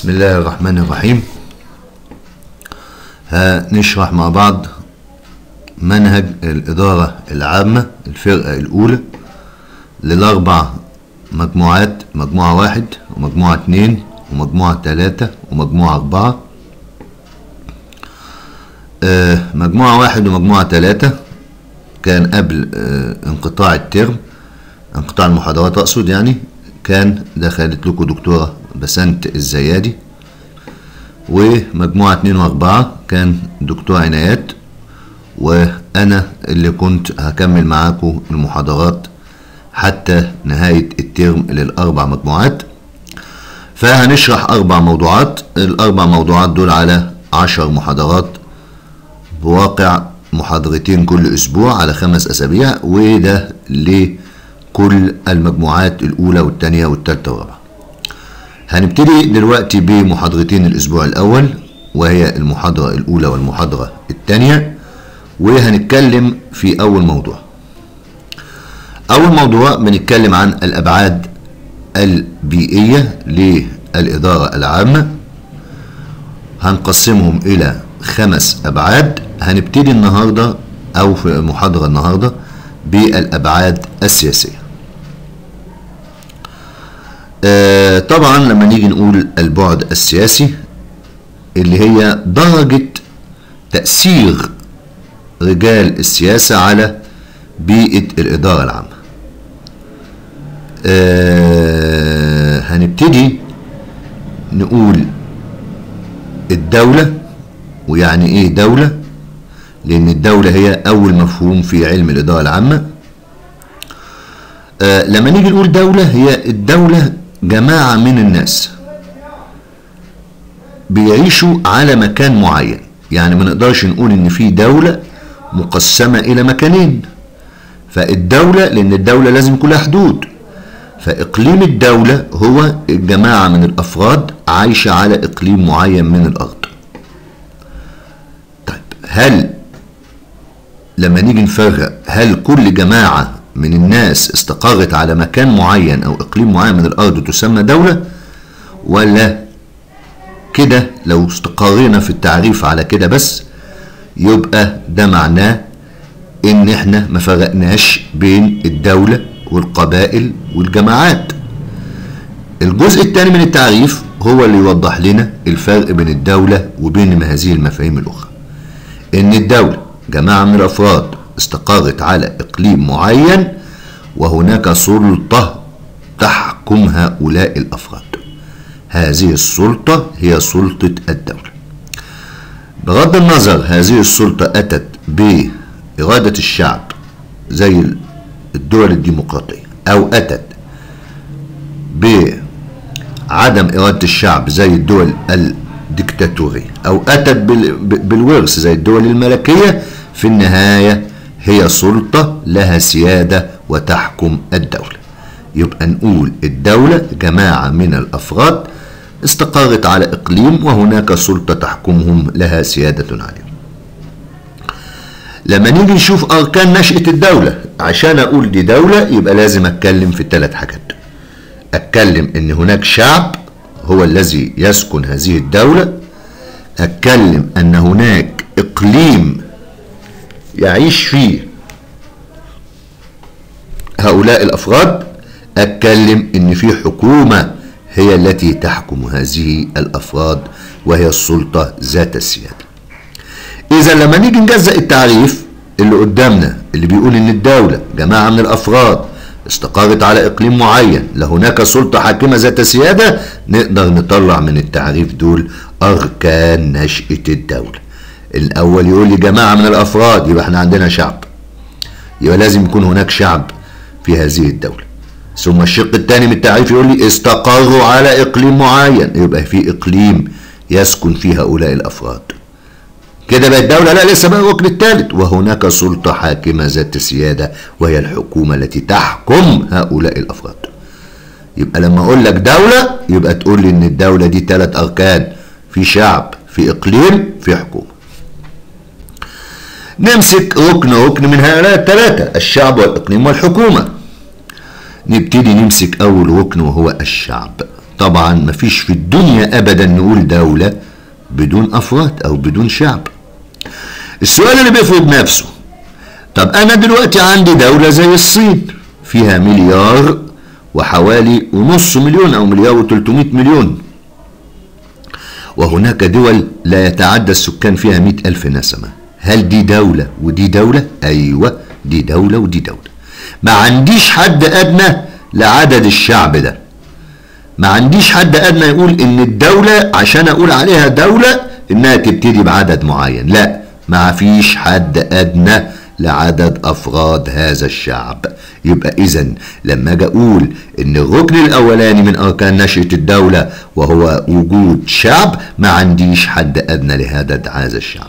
بسم الله الرحمن الرحيم هنشرح مع بعض منهج الإدارة العامة الفرقة الأولى للأربع مجموعات مجموعة واحد ومجموعة اتنين ومجموعة تلاتة ومجموعة أربعة آه، مجموعة واحد ومجموعة تلاتة كان قبل آه، انقطاع الترم انقطاع المحاضرات أقصد يعني كان دخلت لكم دكتورة بسنت الزيادي ومجموعة اتنين وأربعة كان دكتور عنايات وأنا اللي كنت هكمل معاكم المحاضرات حتى نهاية الترم للأربع مجموعات فهنشرح أربع موضوعات الأربع موضوعات دول على عشر محاضرات بواقع محاضرتين كل أسبوع على خمس أسابيع وده لكل المجموعات الأولى والثانية والثالثة والرابعة هنبتدي دلوقتي بمحاضرتين الأسبوع الأول وهي المحاضرة الأولى والمحاضرة الثانية وهنتكلم في أول موضوع أول موضوع بنتكلم عن الأبعاد البيئية للإدارة العامة هنقسمهم إلى خمس أبعاد هنبتدي النهاردة أو في المحاضرة النهاردة بالأبعاد السياسية آه طبعا لما نيجي نقول البعد السياسي اللي هي درجة تأثير رجال السياسة على بيئة الإدارة العامة آه هنبتدي نقول الدولة ويعني ايه دولة لان الدولة هي اول مفهوم في علم الادارة العامة آه لما نيجي نقول دولة هي الدولة جماعة من الناس بيعيشوا على مكان معين يعني ما نقدرش نقول ان في دولة مقسمة الى مكانين فالدولة لان الدولة لازم يكون لها حدود فاقليم الدولة هو الجماعة من الافراد عايشة على اقليم معين من الارض طيب هل لما نيجي نفرق هل كل جماعة من الناس استقرت على مكان معين او اقليم معين من الارض تسمى دولة ولا كده لو استقرينا في التعريف على كده بس يبقى ده معناه ان احنا ما فرقناش بين الدولة والقبائل والجماعات الجزء الثاني من التعريف هو اللي يوضح لنا الفرق بين الدولة وبين هذه المفاهيم الأخرى إن الدولة جماعة من الأفراد استقرت على إقليم معين وهناك سلطة تحكم هؤلاء الأفراد هذه السلطة هي سلطة الدولة بغض النظر هذه السلطة أتت بإرادة الشعب زي الدول الديمقراطية أو أتت بعدم إرادة الشعب زي الدول الديكتاتورية أو أتت بالورث زي الدول الملكية في النهاية هي سلطة لها سيادة وتحكم الدولة يبقى نقول الدولة جماعة من الأفراد استقرت على إقليم وهناك سلطة تحكمهم لها سيادة عليهم لما نيجي نشوف أركان نشأة الدولة عشان أقول دي دولة يبقى لازم أتكلم في ثلاث حاجات أتكلم إن هناك شعب هو الذي يسكن هذه الدولة أتكلم أن هناك إقليم يعيش فيه هؤلاء الأفراد أتكلم إن في حكومة هي التي تحكم هذه الأفراد وهي السلطة ذات السيادة إذا لما نيجي نجزأ التعريف اللي قدامنا اللي بيقول إن الدولة جماعة من الأفراد استقرت على إقليم معين لهناك سلطة حاكمة ذات سيادة نقدر نطلع من التعريف دول أركان نشأة الدولة الأول يقول لي جماعة من الأفراد يبقى احنا عندنا شعب يبقى لازم يكون هناك شعب في هذه الدولة ثم الشق الثاني من التعريف يقول لي استقروا على إقليم معين يبقى في إقليم يسكن فيه هؤلاء الأفراد كده بقى الدولة لا لسه بقى الركن الثالث وهناك سلطة حاكمة ذات سيادة وهي الحكومة التي تحكم هؤلاء الأفراد يبقى لما أقول لك دولة يبقى تقول لي إن الدولة دي ثلاث أركان في شعب في إقليم في حكومة نمسك ركن ركن من هؤلاء الثلاثة الشعب والإقليم والحكومة نبتدي نمسك أول ركن وهو الشعب طبعا مفيش في الدنيا ابدا نقول دولة بدون افراد او بدون شعب السؤال اللي بيفرض نفسه طب انا دلوقتي عندي دولة زي الصين فيها مليار وحوالي ونص مليون او مليار وتلتمائة مليون وهناك دول لا يتعدى السكان فيها مئة ألف نسمة هل دي دولة ودي دولة؟ أيوة دي دولة ودي دولة ما عنديش حد أدنى لعدد الشعب ده ما عنديش حد أدنى يقول إن الدولة عشان أقول عليها دولة إنها تبتدي بعدد معين لا ما فيش حد أدنى لعدد أفراد هذا الشعب يبقى إذا لما أجي أقول إن الركن الأولاني من أركان نشأة الدولة وهو وجود شعب ما عنديش حد أدنى لهذا هذا الشعب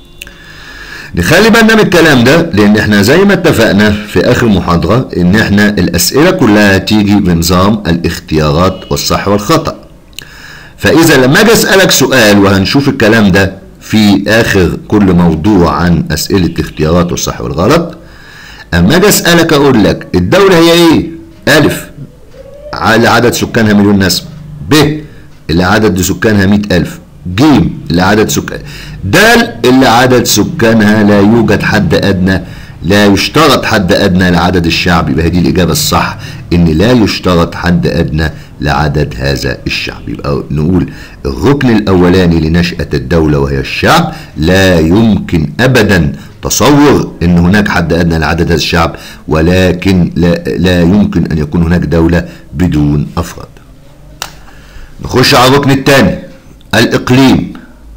نخلي بالنا من الكلام ده لان احنا زي ما اتفقنا في اخر محاضرة ان احنا الاسئلة كلها تيجي بنظام الاختيارات والصح والخطأ فاذا لما اجي اسألك سؤال وهنشوف الكلام ده في اخر كل موضوع عن اسئلة اختيارات والصح والغلط اما اجي اسألك اقول لك الدولة هي ايه الف على عدد سكانها مليون نسمة ب اللي عدد سكانها مئة ألف جيم اللي عدد سكان دال اللي عدد سكانها لا يوجد حد أدنى لا يشترط حد أدنى لعدد الشعب يبقى دي الإجابة الصح إن لا يشترط حد أدنى لعدد هذا الشعب يبقى نقول الركن الأولاني لنشأة الدولة وهي الشعب لا يمكن أبدا تصور ان هناك حد ادنى لعدد هذا الشعب ولكن لا, لا يمكن ان يكون هناك دولة بدون افراد نخش على الركن الثاني الإقليم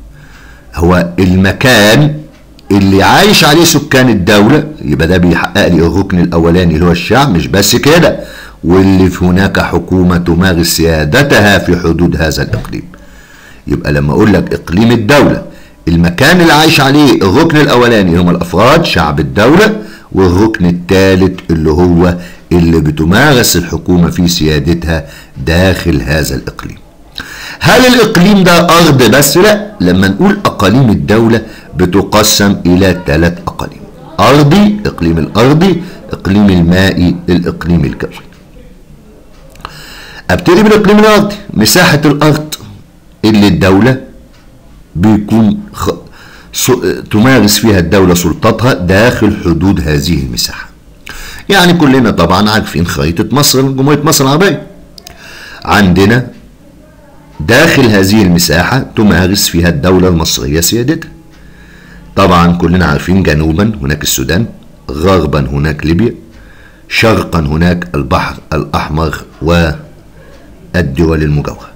هو المكان اللي عايش عليه سكان الدولة يبقى ده بيحقق لي الركن الأولاني اللي هو الشعب مش بس كده واللي في هناك حكومة تمارس سيادتها في حدود هذا الإقليم يبقى لما أقول لك إقليم الدولة المكان اللي عايش عليه الركن الأولاني هم الأفراد شعب الدولة والركن الثالث اللي هو اللي بتمارس الحكومة في سيادتها داخل هذا الإقليم هل الإقليم ده أرض بس؟ لا لما نقول أقاليم الدولة بتقسم إلى ثلاث أقاليم أرضي إقليم الأرضي إقليم المائي الإقليم الجوي أبتدي بالإقليم الأرضي مساحة الأرض اللي الدولة بيكون خ... س... تمارس فيها الدولة سلطتها داخل حدود هذه المساحة يعني كلنا طبعا عارفين خريطة مصر جمهورية مصر العربية عندنا داخل هذه المساحة تمارس فيها الدولة المصرية سيادتها طبعا كلنا عارفين جنوبا هناك السودان غربا هناك ليبيا شرقا هناك البحر الأحمر والدول المجاورة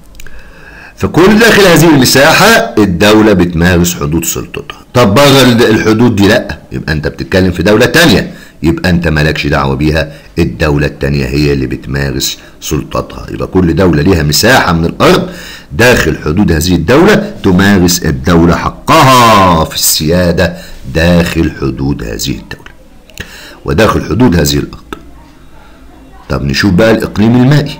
فكل داخل هذه المساحة الدولة بتمارس حدود سلطتها طب بره الحدود دي لا يبقى انت بتتكلم في دولة تانية يبقى انت مالكش دعوة بيها الدولة التانية هي اللي بتمارس سلطتها يبقى كل دولة ليها مساحة من الأرض داخل حدود هذه الدولة تمارس الدولة حقها في السيادة داخل حدود هذه الدولة وداخل حدود هذه الأرض طب نشوف بقى الإقليم المائي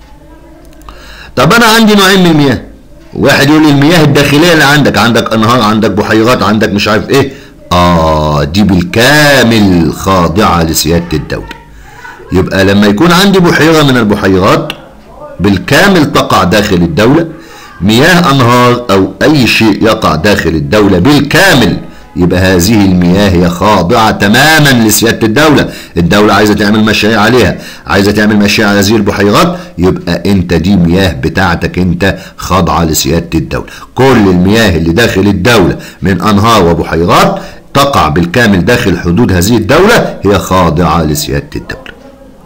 طب أنا عندي نوعين من المياه واحد يقول لي المياه الداخلية اللي عندك عندك أنهار عندك بحيرات عندك مش عارف إيه آه دي بالكامل خاضعة لسيادة الدولة يبقى لما يكون عندي بحيرة من البحيرات بالكامل تقع داخل الدولة مياه أنهار أو أي شيء يقع داخل الدولة بالكامل يبقى هذه المياه هي خاضعة تماما لسيادة الدولة الدولة عايزة تعمل مشاريع عليها عايزة تعمل مشاريع على هذه البحيرات يبقى انت دي مياه بتاعتك انت خاضعة لسيادة الدولة كل المياه اللي داخل الدولة من أنهار وبحيرات تقع بالكامل داخل حدود هذه الدولة هي خاضعة لسيادة الدولة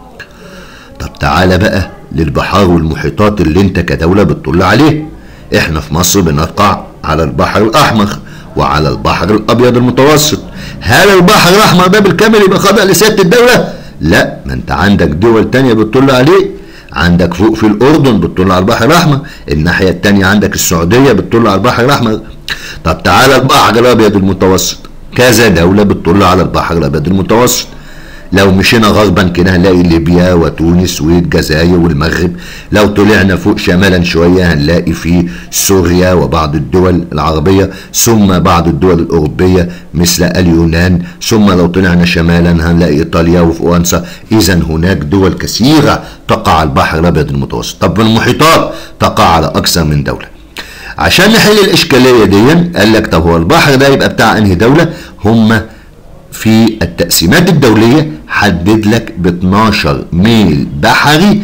طب تعالى بقى للبحار والمحيطات اللي انت كدولة بتطل عليه احنا في مصر بنقع على البحر الأحمر وعلى البحر الابيض المتوسط هل البحر الاحمر ده بالكامل يبقى خاضع لسياده الدوله لا ما انت عندك دول تانية بتطل عليه عندك فوق في الاردن بتطل على البحر الاحمر الناحيه التانية عندك السعوديه بتطل على البحر الاحمر طب تعالى البحر الابيض المتوسط كذا دوله بتطل على البحر الابيض المتوسط لو مشينا غربا كده هنلاقي ليبيا وتونس والجزائر والمغرب لو طلعنا فوق شمالا شوية هنلاقي في سوريا وبعض الدول العربية ثم بعض الدول الأوروبية مثل اليونان ثم لو طلعنا شمالا هنلاقي إيطاليا وفرنسا إذا هناك دول كثيرة تقع على البحر الأبيض المتوسط طب المحيطات تقع على أكثر من دولة عشان نحل الإشكالية دي قال لك طب هو البحر ده يبقى بتاع أنهي دولة هم في التقسيمات الدولية حدد لك ب 12 ميل بحري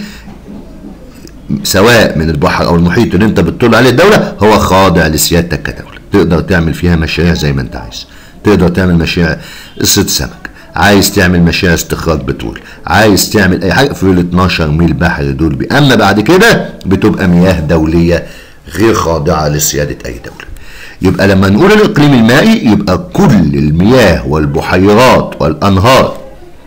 سواء من البحر او المحيط اللي انت بتطل عليه الدولة هو خاضع لسيادتك كدولة تقدر تعمل فيها مشاريع زي ما انت عايز تقدر تعمل مشاريع قصة سمك عايز تعمل مشاريع استخراج بترول عايز تعمل اي حاجة في ال 12 ميل بحري دول بي. اما بعد كده بتبقى مياه دولية غير خاضعة لسيادة اي دولة يبقى لما نقول الاقليم المائي يبقى كل المياه والبحيرات والانهار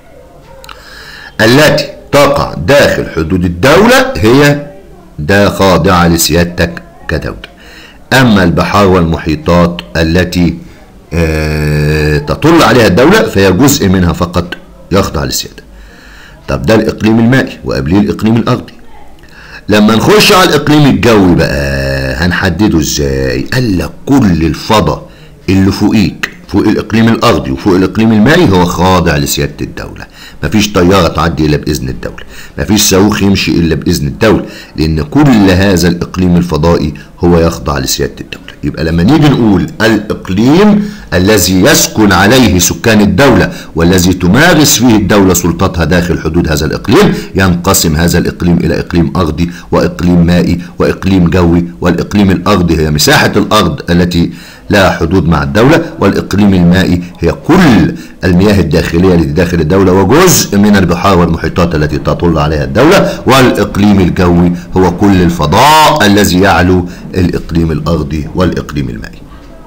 التي تقع داخل حدود الدولة هي ده خاضعة لسيادتك كدولة أما البحار والمحيطات التي آه تطل عليها الدولة فهي جزء منها فقط يخضع للسيادة طب ده الإقليم المائي وقبليه الإقليم الأرضي لما نخش على الإقليم الجوي بقى هنحدده إزاي قال لك كل الفضاء اللي فوقيك فوق الإقليم الأرضي وفوق الإقليم المائي هو خاضع لسيادة الدولة مفيش طيارة تعدي إلا بإذن الدولة مفيش صاروخ يمشي إلا بإذن الدولة لأن كل هذا الإقليم الفضائي هو يخضع لسيادة الدولة يبقى لما نيجي نقول الإقليم الذي يسكن عليه سكان الدولة والذي تمارس فيه الدولة سلطتها داخل حدود هذا الإقليم ينقسم هذا الإقليم إلى إقليم أرضي وإقليم مائي وإقليم جوي والإقليم الأرضي هي مساحة الأرض التي لها حدود مع الدولة والإقليم المائي هي كل المياه الداخلية التي داخل الدولة وجزء من البحار والمحيطات التي تطل عليها الدولة والإقليم الجوي هو كل الفضاء الذي يعلو الإقليم الأرضي والإقليم المائي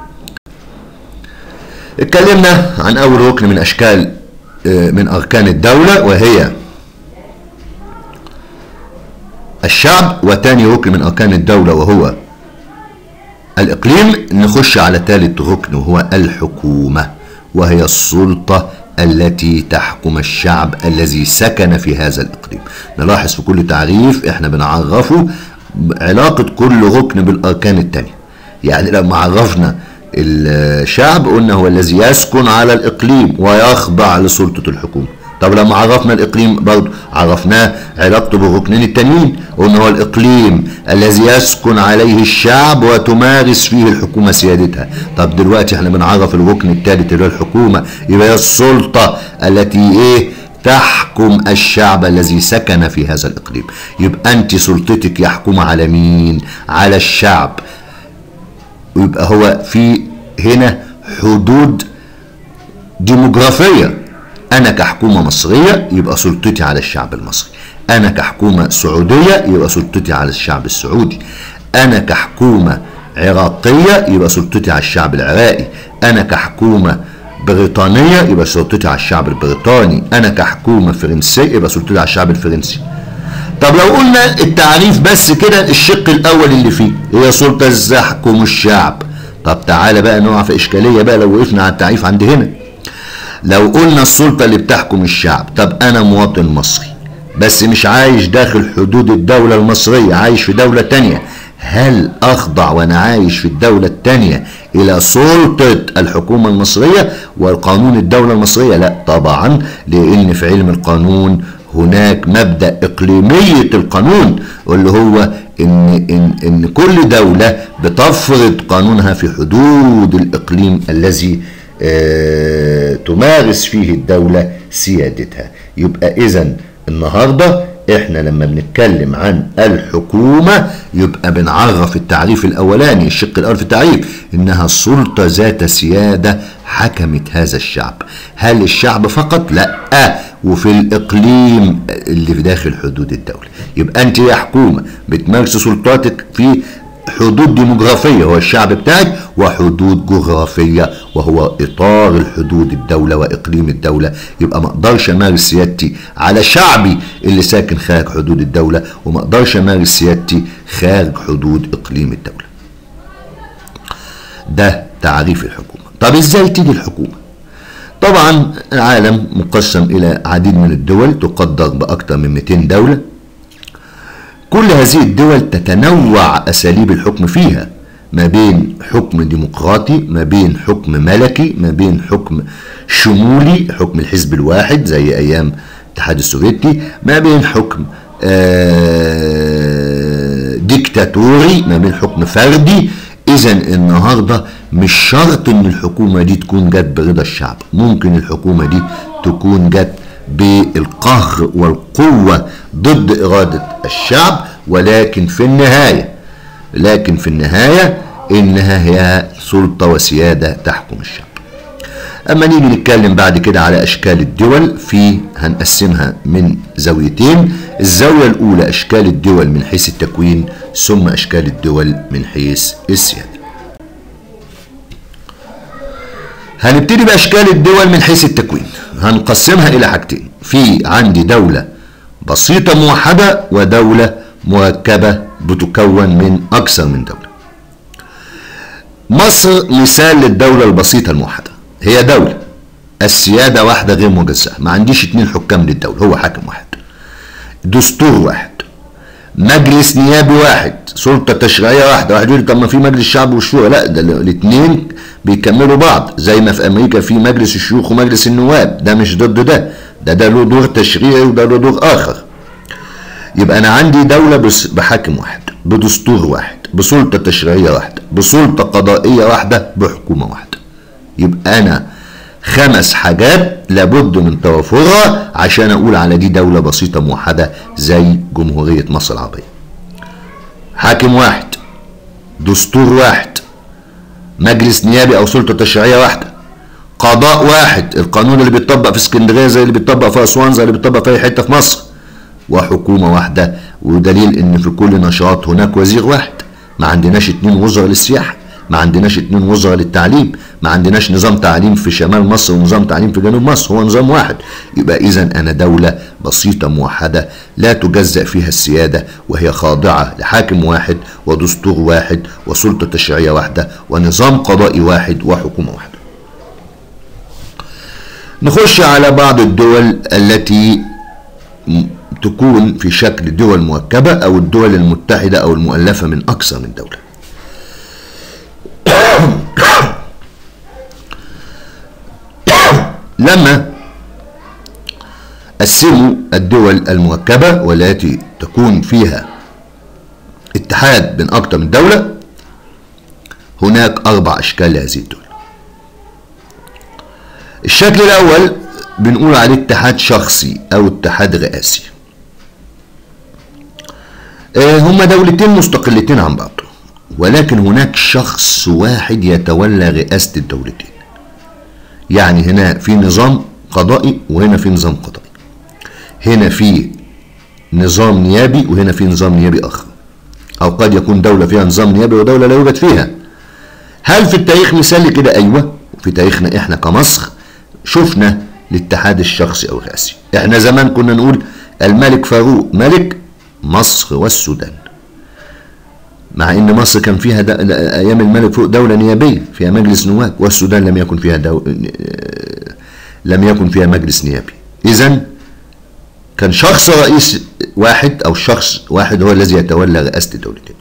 اتكلمنا عن أول ركن من أشكال من أركان الدولة وهي الشعب وتاني ركن من أركان الدولة وهو الإقليم نخش على ثالث ركن وهو الحكومة وهي السلطة التي تحكم الشعب الذي سكن في هذا الإقليم نلاحظ في كل تعريف احنا بنعرفه علاقة كل ركن بالأركان التانية يعني لما عرفنا الشعب قلنا هو الذي يسكن على الإقليم ويخضع لسلطة الحكومة طب لما عرفنا الإقليم برضه عرفناه علاقته بالركنين التانيين قلنا هو الإقليم الذي يسكن عليه الشعب وتمارس فيه الحكومة سيادتها طب دلوقتي احنا بنعرف الركن الثالث اللي هو الحكومة يبقى هي السلطة التي ايه تحكم الشعب الذي سكن في هذا الإقليم يبقى أنت سلطتك يحكم على مين على الشعب ويبقى هو في هنا حدود ديموغرافيه انا كحكومه مصريه يبقى سلطتي على الشعب المصري انا كحكومه سعوديه يبقى سلطتي على الشعب السعودي انا كحكومه عراقيه يبقى سلطتي على الشعب العراقي انا كحكومه بريطانيه يبقى سلطتي على الشعب البريطاني انا كحكومه فرنسيه يبقى سلطتي على الشعب الفرنسي طب لو قلنا التعريف بس كده الشق الاول اللي فيه هي سلطه ازاي يحكم الشعب طب تعالى بقى نقع في اشكاليه بقى لو وقفنا على التعريف عند هنا لو قلنا السلطة اللي بتحكم الشعب طب أنا مواطن مصري بس مش عايش داخل حدود الدولة المصرية عايش في دولة تانية هل أخضع وأنا عايش في الدولة التانية إلى سلطة الحكومة المصرية والقانون الدولة المصرية لا طبعا لأن في علم القانون هناك مبدأ إقليمية القانون واللي هو إن, إن, إن كل دولة بتفرض قانونها في حدود الإقليم الذي آه تمارس فيه الدولة سيادتها يبقى إذا النهاردة احنا لما بنتكلم عن الحكومة يبقى بنعرف التعريف الاولاني الشق الاول في التعريف انها سلطة ذات سيادة حكمت هذا الشعب هل الشعب فقط لا وفي الاقليم اللي في داخل حدود الدولة يبقى انت يا حكومة بتمارس سلطاتك في حدود ديموغرافية هو الشعب بتاعك وحدود جغرافية وهو إطار الحدود الدولة وإقليم الدولة يبقى ما أقدرش أمارس سيادتي على شعبي اللي ساكن خارج حدود الدولة وما أقدرش أمارس سيادتي خارج حدود إقليم الدولة ده تعريف الحكومة طب إزاي تيجي الحكومة طبعا العالم مقسم إلى عديد من الدول تقدر بأكثر من 200 دولة كل هذه الدول تتنوع أساليب الحكم فيها ما بين حكم ديمقراطي ما بين حكم ملكي ما بين حكم شمولي حكم الحزب الواحد زي أيام الاتحاد السوفيتي ما بين حكم آه ديكتاتوري ما بين حكم فردي اذا النهارده مش شرط ان الحكومه دي تكون جت برضا الشعب ممكن الحكومه دي تكون جت بالقهر والقوه ضد اراده الشعب ولكن في النهايه لكن في النهايه انها هي سلطه وسياده تحكم الشعب اما نيجي نتكلم بعد كده على اشكال الدول في هنقسمها من زاويتين الزاويه الاولى اشكال الدول من حيث التكوين ثم اشكال الدول من حيث السياده هنبتدي باشكال الدول من حيث التكوين هنقسمها الى حاجتين في عندي دوله بسيطه موحده ودوله مركبه بتكون من اكثر من دوله مصر مثال للدوله البسيطه الموحده هي دولة السيادة واحدة غير مجزأة ما عنديش اتنين حكام للدولة هو حاكم واحد دستور واحد مجلس نيابي واحد سلطة تشريعية واحدة واحد يقول طب ما في مجلس شعب والشورى لا ده الاثنين بيكملوا بعض زي ما في أمريكا في مجلس الشيوخ ومجلس النواب ده مش ضد ده ده ده له دور تشريعي وده له دور آخر يبقى أنا عندي دولة بس بحاكم واحد بدستور واحد بسلطة تشريعية واحدة بسلطة قضائية واحدة بحكومة واحدة يبقى انا خمس حاجات لابد من توافرها عشان اقول على دي دولة بسيطة موحدة زي جمهورية مصر العربية حاكم واحد دستور واحد مجلس نيابي او سلطة تشريعية واحدة قضاء واحد القانون اللي بيطبق في اسكندرية زي اللي بيطبق في اسوان زي اللي بيطبق في اي حتة في مصر وحكومة واحدة ودليل ان في كل نشاط هناك وزير واحد ما عندناش اتنين وزراء للسياحة ما عندناش اتنين وزراء للتعليم ما عندناش نظام تعليم في شمال مصر ونظام تعليم في جنوب مصر هو نظام واحد يبقى اذا انا دولة بسيطة موحدة لا تجزأ فيها السيادة وهي خاضعة لحاكم واحد ودستور واحد وسلطة تشريعية واحدة ونظام قضائي واحد وحكومة واحدة نخش على بعض الدول التي تكون في شكل دول مركبة أو الدول المتحدة أو المؤلفة من أكثر من دولة لما قسموا الدول المركبة والتي تكون فيها اتحاد بين أكثر من دولة هناك أربع أشكال لهذه الدول الشكل الأول بنقول عليه اتحاد شخصي أو اتحاد رئاسي هما دولتين مستقلتين عن بعض ولكن هناك شخص واحد يتولى رئاسة الدولتين يعني هنا في نظام قضائي وهنا في نظام قضائي هنا في نظام نيابي وهنا في نظام نيابي آخر أو قد يكون دولة فيها نظام نيابي ودولة لا يوجد فيها هل في التاريخ مثال كده أيوة في تاريخنا إحنا كمصر شفنا الاتحاد الشخصي أو الرئاسي إحنا زمان كنا نقول الملك فاروق ملك مصر والسودان مع ان مصر كان فيها ايام الملك فوق دوله نيابيه فيها مجلس نواب والسودان لم يكن فيها دو... لم يكن فيها مجلس نيابي اذا كان شخص رئيس واحد او شخص واحد هو الذي يتولى رئاسه الدولتين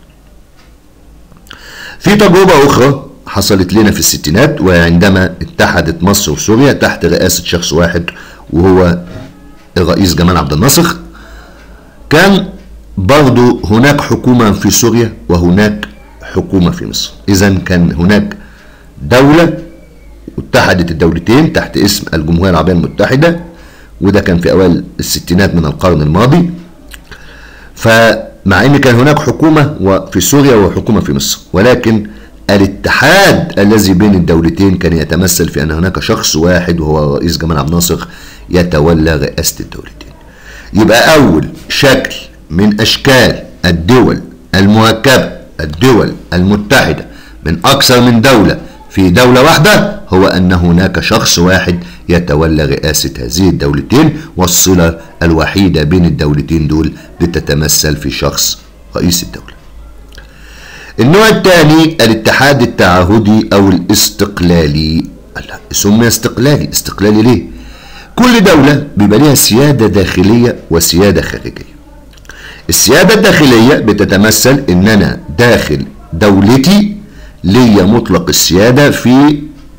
في تجربه اخرى حصلت لنا في الستينات وعندما اتحدت مصر وسوريا تحت رئاسه شخص واحد وهو الرئيس جمال عبد الناصر كان برضو هناك حكومة في سوريا وهناك حكومة في مصر إذا كان هناك دولة اتحدت الدولتين تحت اسم الجمهورية العربية المتحدة وده كان في أوائل الستينات من القرن الماضي فمع أن كان هناك حكومة في سوريا وحكومة في مصر ولكن الاتحاد الذي بين الدولتين كان يتمثل في أن هناك شخص واحد وهو الرئيس جمال عبد الناصر يتولى رئاسة الدولتين يبقى أول شكل من أشكال الدول المركبة الدول المتحدة من أكثر من دولة في دولة واحدة هو أن هناك شخص واحد يتولى رئاسة هذه الدولتين والصلة الوحيدة بين الدولتين دول بتتمثل في شخص رئيس الدولة النوع الثاني الاتحاد التعهدي أو الاستقلالي لا سمي استقلالي استقلالي ليه كل دولة بيبقى ليها سيادة داخلية وسيادة خارجية السيادة الداخلية بتتمثل ان انا داخل دولتي ليا مطلق السيادة في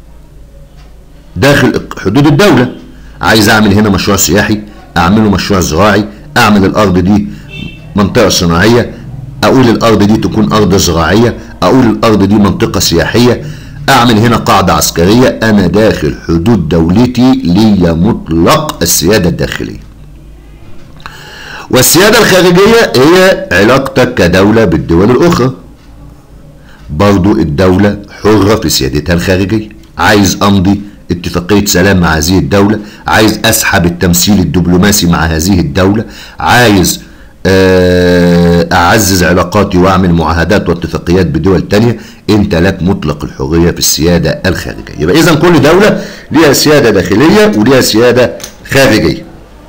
داخل حدود الدولة عايز اعمل هنا مشروع سياحي اعمله مشروع زراعي اعمل الارض دي منطقة صناعية اقول الارض دي تكون ارض زراعية اقول الارض دي منطقة سياحية اعمل هنا قاعدة عسكرية انا داخل حدود دولتي ليا مطلق السيادة الداخلية والسيادة الخارجية هي علاقتك كدولة بالدول الاخرى برضو الدولة حرة في سيادتها الخارجية عايز امضي اتفاقية سلام مع هذه الدولة عايز اسحب التمثيل الدبلوماسي مع هذه الدولة عايز اعزز علاقاتي واعمل معاهدات واتفاقيات بدول تانية انت لك مطلق الحرية في السيادة الخارجية يبقى اذا كل دولة ليها سيادة داخلية وليها سيادة خارجية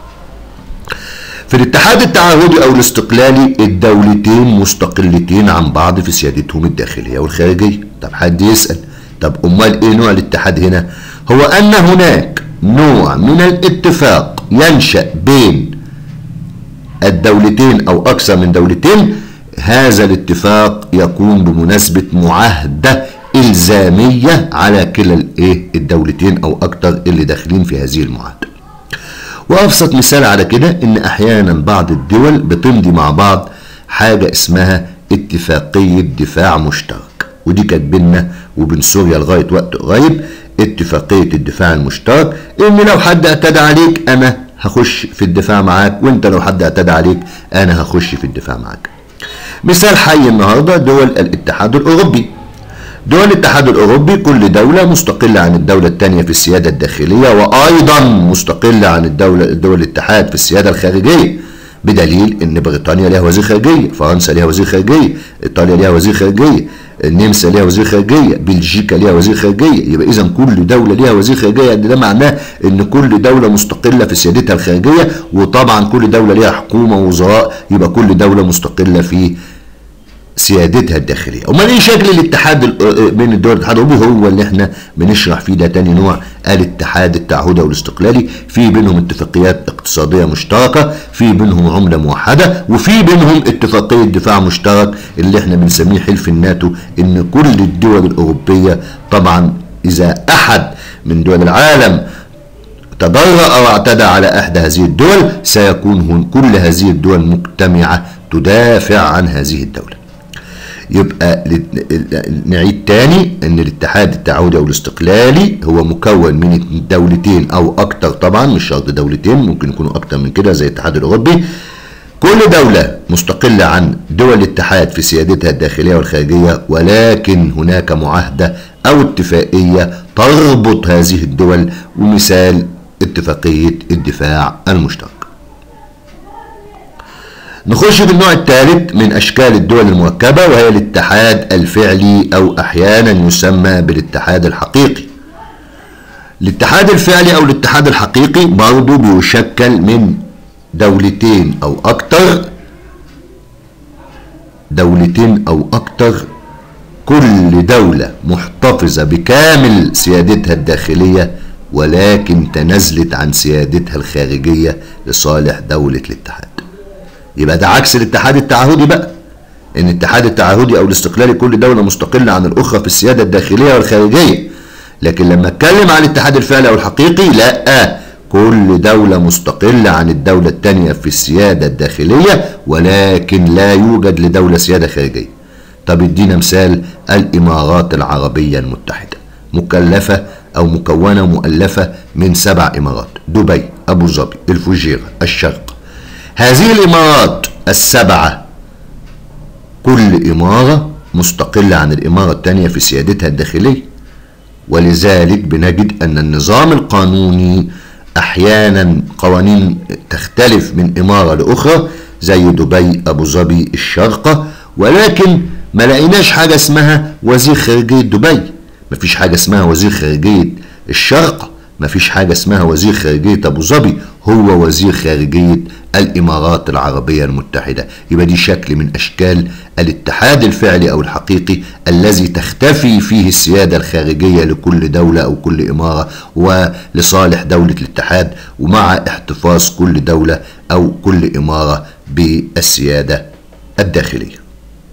في الاتحاد التعهدي او الاستقلالي الدولتين مستقلتين عن بعض في سيادتهم الداخلية والخارجية طب حد يسأل طب امال ايه نوع الاتحاد هنا هو ان هناك نوع من الاتفاق ينشأ بين الدولتين او اكثر من دولتين هذا الاتفاق يكون بمناسبة معاهدة إلزامية على كلا الايه الدولتين أو أكثر اللي داخلين في هذه المعاهدة. وأبسط مثال على كده إن أحيانا بعض الدول بتمضي مع بعض حاجة اسمها اتفاقية دفاع مشترك ودي كانت بينا وبين سوريا لغاية وقت قريب اتفاقية الدفاع المشترك إن لو حد اعتدى عليك أنا هخش في الدفاع معاك وانت لو حد اعتدى عليك انا هخش في الدفاع معاك مثال حي النهارده دول الاتحاد الاوروبي دول الاتحاد الاوروبي كل دوله مستقله عن الدوله الثانيه في السياده الداخليه وايضا مستقله عن الدوله دول الاتحاد في السياده الخارجيه بدليل ان بريطانيا لها وزير خارجيه فرنسا لها وزير خارجيه ايطاليا لها وزير خارجيه النمسا ليها وزير خارجيه بلجيكا ليها وزير خارجيه يبقى اذا كل دوله ليها وزير خارجيه يعني ده معناه ان كل دوله مستقله في سيادتها الخارجيه وطبعا كل دوله ليها حكومه ووزراء يبقى كل دوله مستقله في سيادتها الداخليه امال ايه شكل الاتحاد بين الدول الاتحاد الاوروبي هو اللي احنا بنشرح فيه ده تاني نوع الاتحاد التعهدي والاستقلالي في بينهم اتفاقيات اقتصاديه مشتركه في بينهم عمله موحده وفي بينهم اتفاقيه دفاع مشترك اللي احنا بنسميه حلف الناتو ان كل الدول الاوروبيه طبعا اذا احد من دول العالم تضرر او اعتدى على احدى هذه الدول سيكون كل هذه الدول مجتمعه تدافع عن هذه الدوله يبقى نعيد تاني ان الاتحاد التعهدي او الاستقلالي هو مكون من دولتين او اكتر طبعا مش شرط دولتين ممكن يكونوا اكتر من كده زي الاتحاد الاوروبي كل دولة مستقلة عن دول الاتحاد في سيادتها الداخلية والخارجية ولكن هناك معاهدة أو اتفاقية تربط هذه الدول ومثال اتفاقية الدفاع المشترك نخش في النوع الثالث من أشكال الدول المركبة وهي الاتحاد الفعلي أو أحيانا يسمى بالاتحاد الحقيقي الاتحاد الفعلي أو الاتحاد الحقيقي برضه بيشكل من دولتين أو أكتر دولتين أو أكتر كل دولة محتفظة بكامل سيادتها الداخلية ولكن تنازلت عن سيادتها الخارجية لصالح دولة الاتحاد يبقى ده عكس الاتحاد التعهدي بقى ان الاتحاد التعهدي او الاستقلالي كل دولة مستقلة عن الاخرى في السيادة الداخلية والخارجية لكن لما اتكلم عن الاتحاد الفعلي او الحقيقي لا كل دولة مستقلة عن الدولة الثانية في السيادة الداخلية ولكن لا يوجد لدولة سيادة خارجية طب ادينا مثال الامارات العربية المتحدة مكلفة او مكونة مؤلفة من سبع امارات دبي ابو ظبي الفجيرة الشرق هذه الامارات السبعة كل امارة مستقلة عن الامارة الثانية في سيادتها الداخلية ولذلك بنجد ان النظام القانوني احيانا قوانين تختلف من امارة لاخرى زي دبي ابو ظبي الشارقة ولكن ما لقيناش حاجة اسمها وزير خارجية دبي مفيش حاجة اسمها وزير خارجية الشارقة مفيش حاجة اسمها وزير خارجية أبو ظبي هو وزير خارجية الإمارات العربية المتحدة يبقى دي شكل من أشكال الاتحاد الفعلي أو الحقيقي الذي تختفي فيه السيادة الخارجية لكل دولة أو كل إمارة ولصالح دولة الاتحاد ومع احتفاظ كل دولة أو كل إمارة بالسيادة الداخلية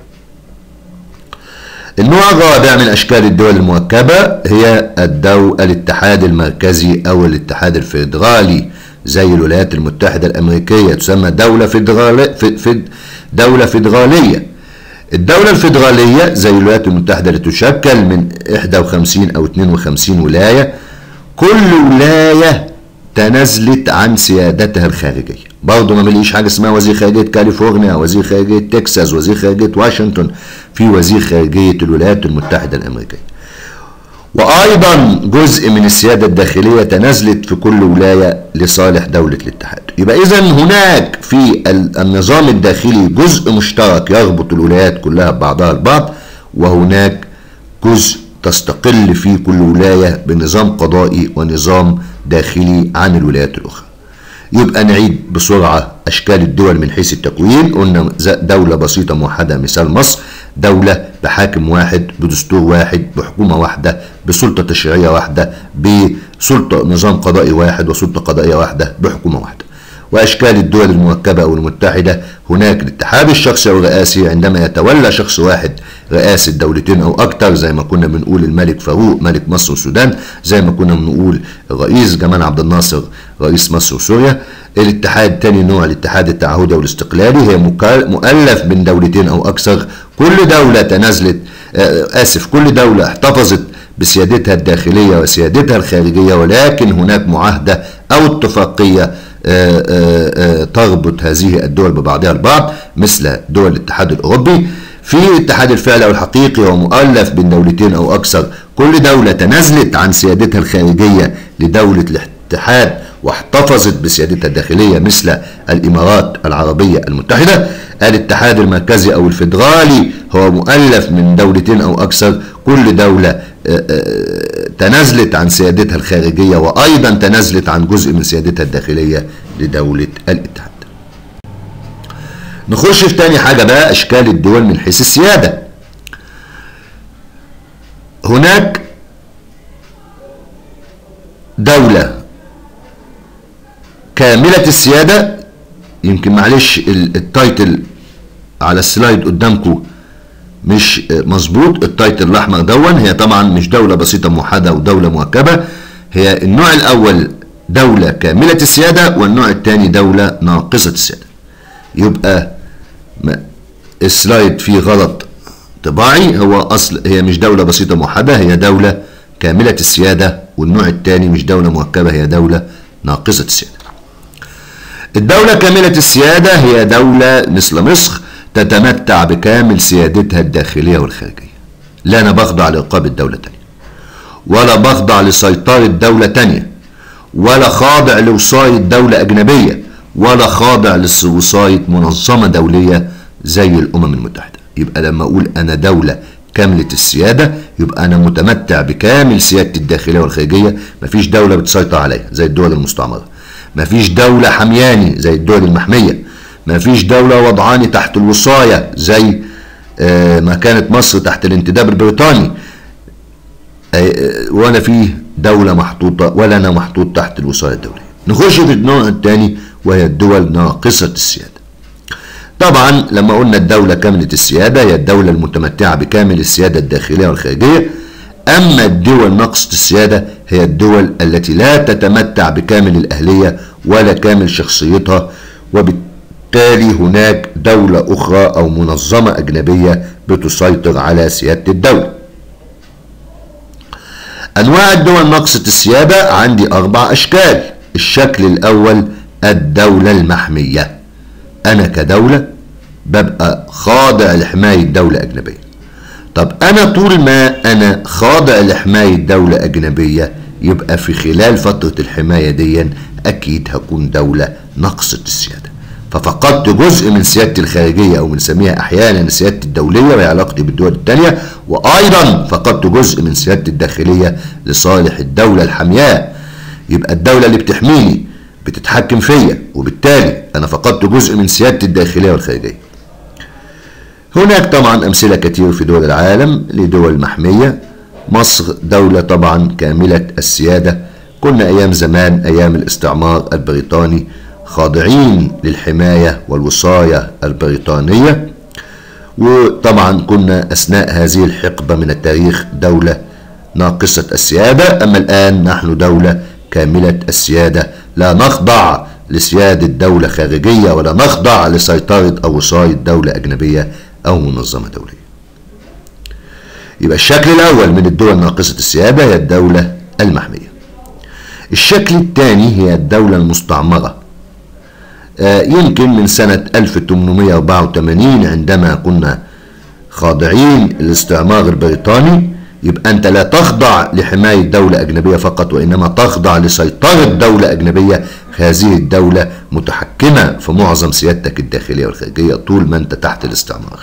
النوع الرابع من أشكال الدول المركبة هي الدو الاتحاد المركزي أو الاتحاد الفيدرالي زي الولايات المتحدة الأمريكية تسمى دولة فيدرالية فد دولة فيدرالية الدولة الفيدرالية زي الولايات المتحدة اللي تشكل من 51 أو 52 ولاية كل ولاية تنازلت عن سيادتها الخارجية برضه ما بلاقيش حاجة اسمها وزير خارجية كاليفورنيا وزير خارجية تكساس وزير خارجية واشنطن في وزير خارجية الولايات المتحدة الأمريكية وأيضا جزء من السيادة الداخلية تنازلت في كل ولاية لصالح دولة الاتحاد يبقى إذا هناك في النظام الداخلي جزء مشترك يربط الولايات كلها ببعضها البعض وهناك جزء تستقل فيه كل ولاية بنظام قضائي ونظام داخلي عن الولايات الأخرى يبقى نعيد بسرعة أشكال الدول من حيث التكوين قلنا دولة بسيطة موحدة مثال مصر دولة بحاكم واحد بدستور واحد بحكومة واحدة بسلطة تشريعية واحدة بسلطة نظام قضائي واحد وسلطة قضائية واحدة بحكومة واحدة وأشكال الدول المركبة أو المتحدة هناك الاتحاد الشخصي أو الرئاسي عندما يتولى شخص واحد رئاسة دولتين أو أكثر زي ما كنا بنقول الملك فاروق ملك مصر والسودان زي ما كنا بنقول الرئيس جمال عبد الناصر رئيس مصر وسوريا الاتحاد تاني نوع الاتحاد التعهدي والاستقلالي هي مؤلف من دولتين أو أكثر كل دولة تنازلت آسف كل دولة احتفظت بسيادتها الداخلية وسيادتها الخارجية ولكن هناك معاهدة أو اتفاقية تربط هذه الدول ببعضها البعض مثل دول الاتحاد الأوروبي في الاتحاد الفعلي أو الحقيقي هو مؤلف بين دولتين أو أكثر كل دولة تنازلت عن سيادتها الخارجية لدولة الاتحاد واحتفظت بسيادتها الداخلية مثل الإمارات العربية المتحدة الاتحاد المركزي أو الفيدرالي هو مؤلف من دولتين أو أكثر كل دولة تنازلت عن سيادتها الخارجية وأيضا تنازلت عن جزء من سيادتها الداخلية لدولة الاتحاد نخش في تاني حاجة بقى أشكال الدول من حيث السيادة هناك دولة كاملة السيادة يمكن معلش التايتل على السلايد قدامكم مش مظبوط التايتل الاحمر دون هي طبعا مش دوله بسيطه موحده ودوله مركبه هي النوع الاول دوله كامله السياده والنوع الثاني دوله ناقصه السياده يبقى السلايد فيه غلط طباعي هو اصل هي مش دوله بسيطه موحده هي دوله كامله السياده والنوع الثاني مش دوله مركبه هي دوله ناقصه السياده الدوله كامله السياده هي دوله مثل مصر تتمتع بكامل سيادتها الداخلية والخارجية لا أنا بخضع لرقابة دولة تانية ولا بخضع لسيطرة دولة تانية ولا خاضع لوصاية دولة أجنبية ولا خاضع لوصاية منظمة دولية زي الأمم المتحدة يبقى لما أقول أنا دولة كاملة السيادة يبقى أنا متمتع بكامل سيادتي الداخلية والخارجية مفيش دولة بتسيطر عليا زي الدول المستعمرة مفيش دولة حمياني زي الدول المحمية ما فيش دولة وضعاني تحت الوصاية زي ما كانت مصر تحت الانتداب البريطاني ولا فيه دولة محطوطة ولا أنا محطوط تحت الوصاية الدولية نخش في النوع الثاني وهي الدول ناقصة السيادة طبعا لما قلنا الدولة كاملة السيادة هي الدولة المتمتعة بكامل السيادة الداخلية والخارجية أما الدول ناقصة السيادة هي الدول التي لا تتمتع بكامل الأهلية ولا كامل شخصيتها وبالتالي بالتالي هناك دولة أخرى أو منظمة أجنبية بتسيطر على سيادة الدولة أنواع الدول ناقصة السيادة عندي أربع أشكال الشكل الأول الدولة المحمية أنا كدولة ببقى خاضع لحماية دولة أجنبية طب أنا طول ما أنا خاضع لحماية دولة أجنبية يبقى في خلال فترة الحماية دي أكيد هكون دولة ناقصة السيادة ففقدت جزء من سيادتي الخارجية أو بنسميها أحيانا سيادتي الدولية وهي علاقتي بالدول التانية وأيضا فقدت جزء من سيادتي الداخلية لصالح الدولة الحمياء يبقى الدولة اللي بتحميني بتتحكم فيا وبالتالي أنا فقدت جزء من سيادتي الداخلية والخارجية هناك طبعا أمثلة كتير في دول العالم لدول محمية مصر دولة طبعا كاملة السيادة كنا أيام زمان أيام الاستعمار البريطاني خاضعين للحماية والوصاية البريطانية وطبعا كنا أثناء هذه الحقبة من التاريخ دولة ناقصة السيادة أما الآن نحن دولة كاملة السيادة لا نخضع لسيادة دولة خارجية ولا نخضع لسيطرة أو وصاية دولة أجنبية أو منظمة دولية يبقى الشكل الأول من الدول ناقصة السيادة هي الدولة المحمية الشكل الثاني هي الدولة المستعمرة آه يمكن من سنة 1884 عندما كنا خاضعين الاستعمار البريطاني يبقى أنت لا تخضع لحماية دولة أجنبية فقط وإنما تخضع لسيطرة دولة أجنبية هذه الدولة متحكمة في معظم سيادتك الداخلية والخارجية طول ما أنت تحت الاستعمار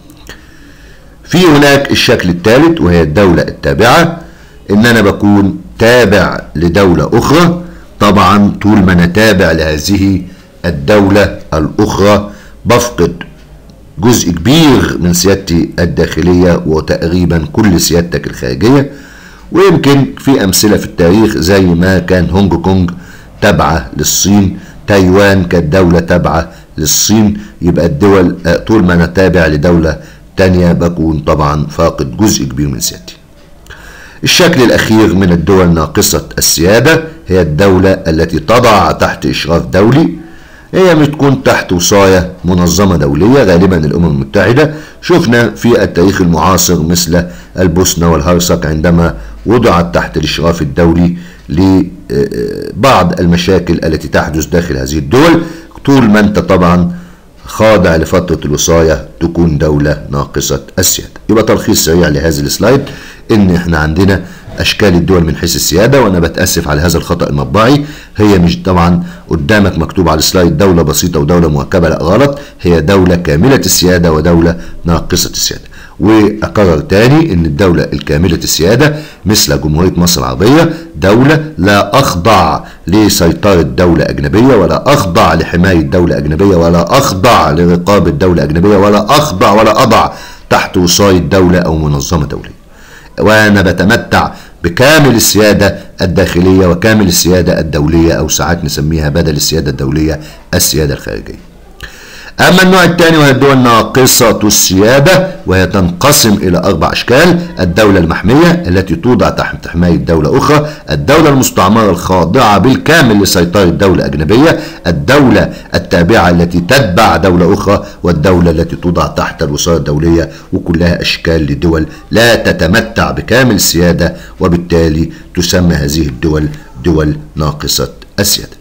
في هناك الشكل الثالث وهي الدولة التابعة إن أنا بكون تابع لدولة أخرى طبعا طول ما أنا تابع لهذه الدولة الأخرى بفقد جزء كبير من سيادتي الداخلية وتقريبا كل سيادتك الخارجية ويمكن في أمثلة في التاريخ زي ما كان هونج كونج تابعة للصين تايوان كانت دولة تابعة للصين يبقى الدول طول ما أنا تابع لدولة تانية بكون طبعا فاقد جزء كبير من سيادتي الشكل الأخير من الدول ناقصة السيادة هي الدولة التي تضع تحت إشراف دولي هي بتكون تحت وصاية منظمة دولية غالبا الأمم المتحدة شفنا في التاريخ المعاصر مثل البوسنة والهرسك عندما وضعت تحت الإشراف الدولي لبعض المشاكل التي تحدث داخل هذه الدول طول ما أنت طبعا خاضع لفترة الوصاية تكون دولة ناقصة السيادة يبقى تلخيص سريع لهذه السلايد ان احنا عندنا اشكال الدول من حيث السيادة وانا بتأسف على هذا الخطأ المطبعي هي مش طبعا قدامك مكتوب على السلايد دولة بسيطة ودولة مركبة لا غلط هي دولة كاملة السيادة ودولة ناقصة السيادة واكرر تاني ان الدولة الكاملة السيادة مثل جمهورية مصر العربية دولة لا اخضع لسيطرة دولة اجنبية ولا اخضع لحماية دولة اجنبية ولا اخضع لرقابة دولة اجنبية ولا اخضع ولا اضع تحت وصاية دولة او منظمة دولية وانا بتمتع بكامل السيادة الداخلية وكامل السيادة الدولية او ساعات نسميها بدل السيادة الدولية السيادة الخارجية أما النوع الثاني وهي الدول ناقصة السيادة وهي تنقسم إلى أربع أشكال الدولة المحمية التي توضع تحت حماية دولة أخرى الدولة المستعمرة الخاضعة بالكامل لسيطرة دولة أجنبية الدولة التابعة التي تتبع دولة أخرى والدولة التي توضع تحت الوصاية الدولية وكلها أشكال لدول لا تتمتع بكامل السيادة وبالتالي تسمى هذه الدول دول ناقصة السيادة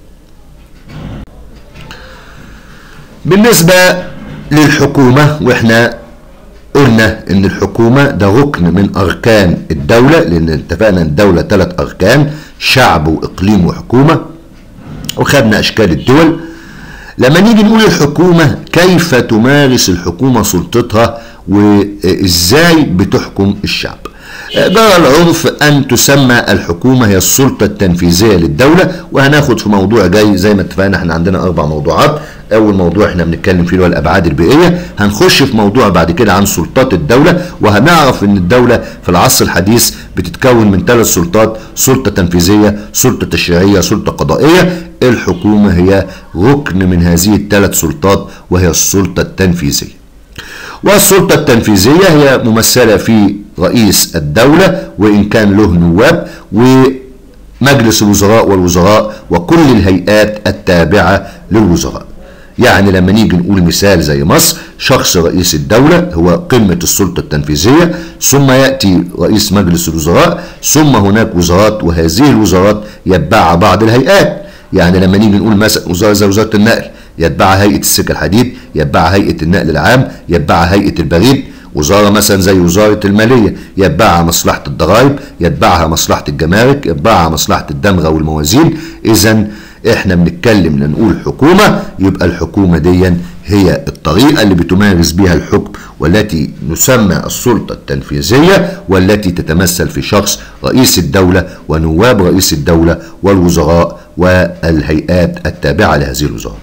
بالنسبة للحكومة واحنا قلنا ان الحكومة ده ركن من اركان الدولة لان اتفقنا ان الدولة ثلاث اركان شعب واقليم وحكومة وخدنا اشكال الدول لما نيجي نقول الحكومة كيف تمارس الحكومة سلطتها وازاي بتحكم الشعب جرى العرف أن تسمى الحكومة هي السلطة التنفيذية للدولة وهناخد في موضوع جاي زي ما اتفقنا احنا عندنا أربع موضوعات أول موضوع احنا بنتكلم فيه اللي هو الأبعاد البيئية هنخش في موضوع بعد كده عن سلطات الدولة وهنعرف إن الدولة في العصر الحديث بتتكون من ثلاث سلطات سلطة تنفيذية سلطة تشريعية سلطة قضائية الحكومة هي ركن من هذه الثلاث سلطات وهي السلطة التنفيذية والسلطة التنفيذية هي ممثلة في رئيس الدولة وإن كان له نواب ومجلس الوزراء والوزراء وكل الهيئات التابعة للوزراء يعني لما نيجي نقول مثال زي مصر شخص رئيس الدولة هو قمة السلطة التنفيذية ثم يأتي رئيس مجلس الوزراء ثم هناك وزارات وهذه الوزارات يتبعها بعض الهيئات يعني لما نيجي نقول مثلا وزارة زي وزارة النقل يتبعها هيئة السكة الحديد يتبعها هيئة النقل العام يتبعها هيئة البريد وزارة مثلا زي وزارة المالية يتبعها مصلحة الضرائب يتبعها مصلحة الجمارك يتبعها مصلحة الدمغة والموازين إذا احنا بنتكلم نقول حكومة يبقى الحكومة دي هي الطريقة اللي بتمارس بها الحكم والتي نسمى السلطة التنفيذية والتي تتمثل في شخص رئيس الدولة ونواب رئيس الدولة والوزراء والهيئات التابعة لهذه الوزارات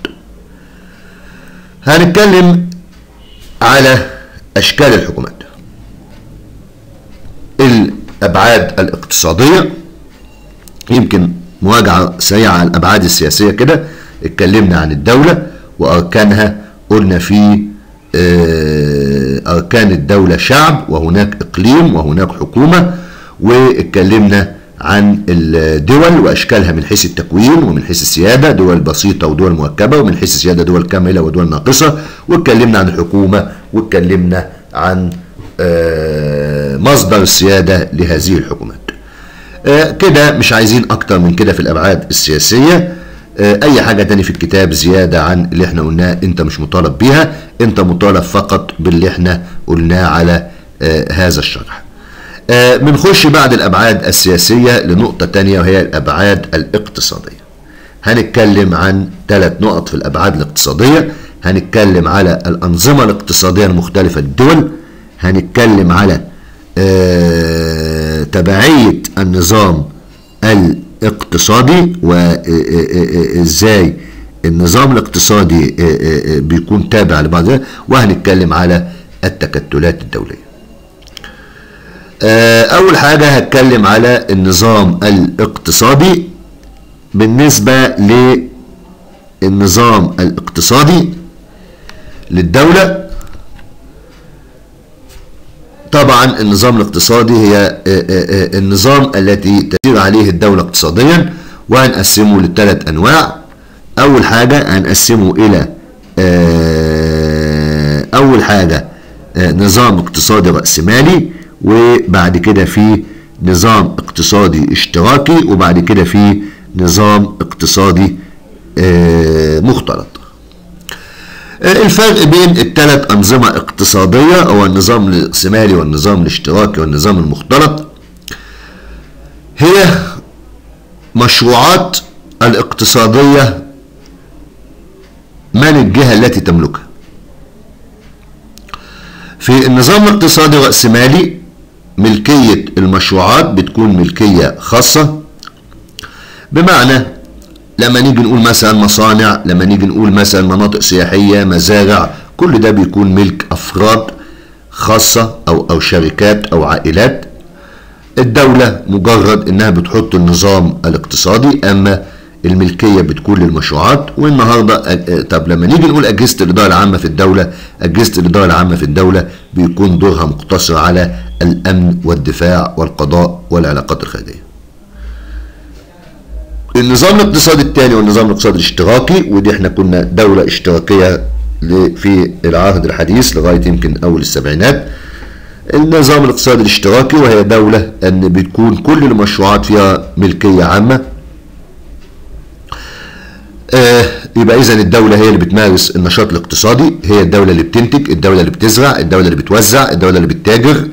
هنتكلم على أشكال الحكومات الأبعاد الاقتصادية يمكن مراجعة سريعة على الأبعاد السياسية كده اتكلمنا عن الدولة وأركانها قلنا في أركان الدولة شعب وهناك إقليم وهناك حكومة واتكلمنا عن الدول وأشكالها من حيث التكوين ومن حيث السيادة دول بسيطة ودول مركبة ومن حيث السيادة دول كاملة ودول ناقصة واتكلمنا عن الحكومة واتكلمنا عن مصدر السيادة لهذه الحكومات كده مش عايزين أكتر من كده في الأبعاد السياسية اي حاجة تاني في الكتاب زيادة عن اللي احنا قلناه انت مش مطالب بيها انت مطالب فقط باللي احنا قلناه على آه هذا الشرح آه بنخش بعد الابعاد السياسية لنقطة تانية وهي الابعاد الاقتصادية هنتكلم عن ثلاث نقط في الابعاد الاقتصادية هنتكلم على الانظمة الاقتصادية المختلفة للدول هنتكلم على آه تبعية النظام الاقتصادي وازاي النظام الاقتصادي بيكون تابع لبعض وهنتكلم على التكتلات الدولية أول حاجة هتكلم على النظام الاقتصادي بالنسبة للنظام الاقتصادي للدولة طبعا النظام الاقتصادي هي النظام التي تسير عليه الدولة اقتصاديا وهنقسمه لثلاث أنواع أول حاجة هنقسمه إلى أول حاجة نظام اقتصادي رأسمالي وبعد كده في نظام اقتصادي اشتراكي وبعد كده في نظام اقتصادي مختلط الفرق بين الثلاث أنظمة اقتصادية هو النظام الرأسمالي والنظام الاشتراكي والنظام المختلط هي مشروعات الاقتصادية من الجهة التي تملكها في النظام الاقتصادي الرأسمالي ملكية المشروعات بتكون ملكية خاصة بمعنى لما نيجي نقول مثلا مصانع لما نيجي نقول مثلا مناطق سياحية مزارع كل ده بيكون ملك أفراد خاصة أو أو شركات أو عائلات الدولة مجرد إنها بتحط النظام الاقتصادي أما الملكية بتكون للمشروعات والنهاردة طب لما نيجي نقول أجهزة الإدارة العامة في الدولة أجهزة الإدارة العامة في الدولة بيكون دورها مقتصر على الأمن والدفاع والقضاء والعلاقات الخارجية النظام الاقتصادي الثاني والنظام الاقتصادي الاشتراكي ودي احنا كنا دولة اشتراكية في العهد الحديث لغاية يمكن أول السبعينات النظام الاقتصادي الاشتراكي وهي دولة أن بتكون كل المشروعات فيها ملكية عامة آه يبقى إذا الدولة هي اللي بتمارس النشاط الاقتصادي هي الدولة اللي بتنتج الدولة اللي بتزرع الدولة اللي بتوزع الدولة اللي بتتاجر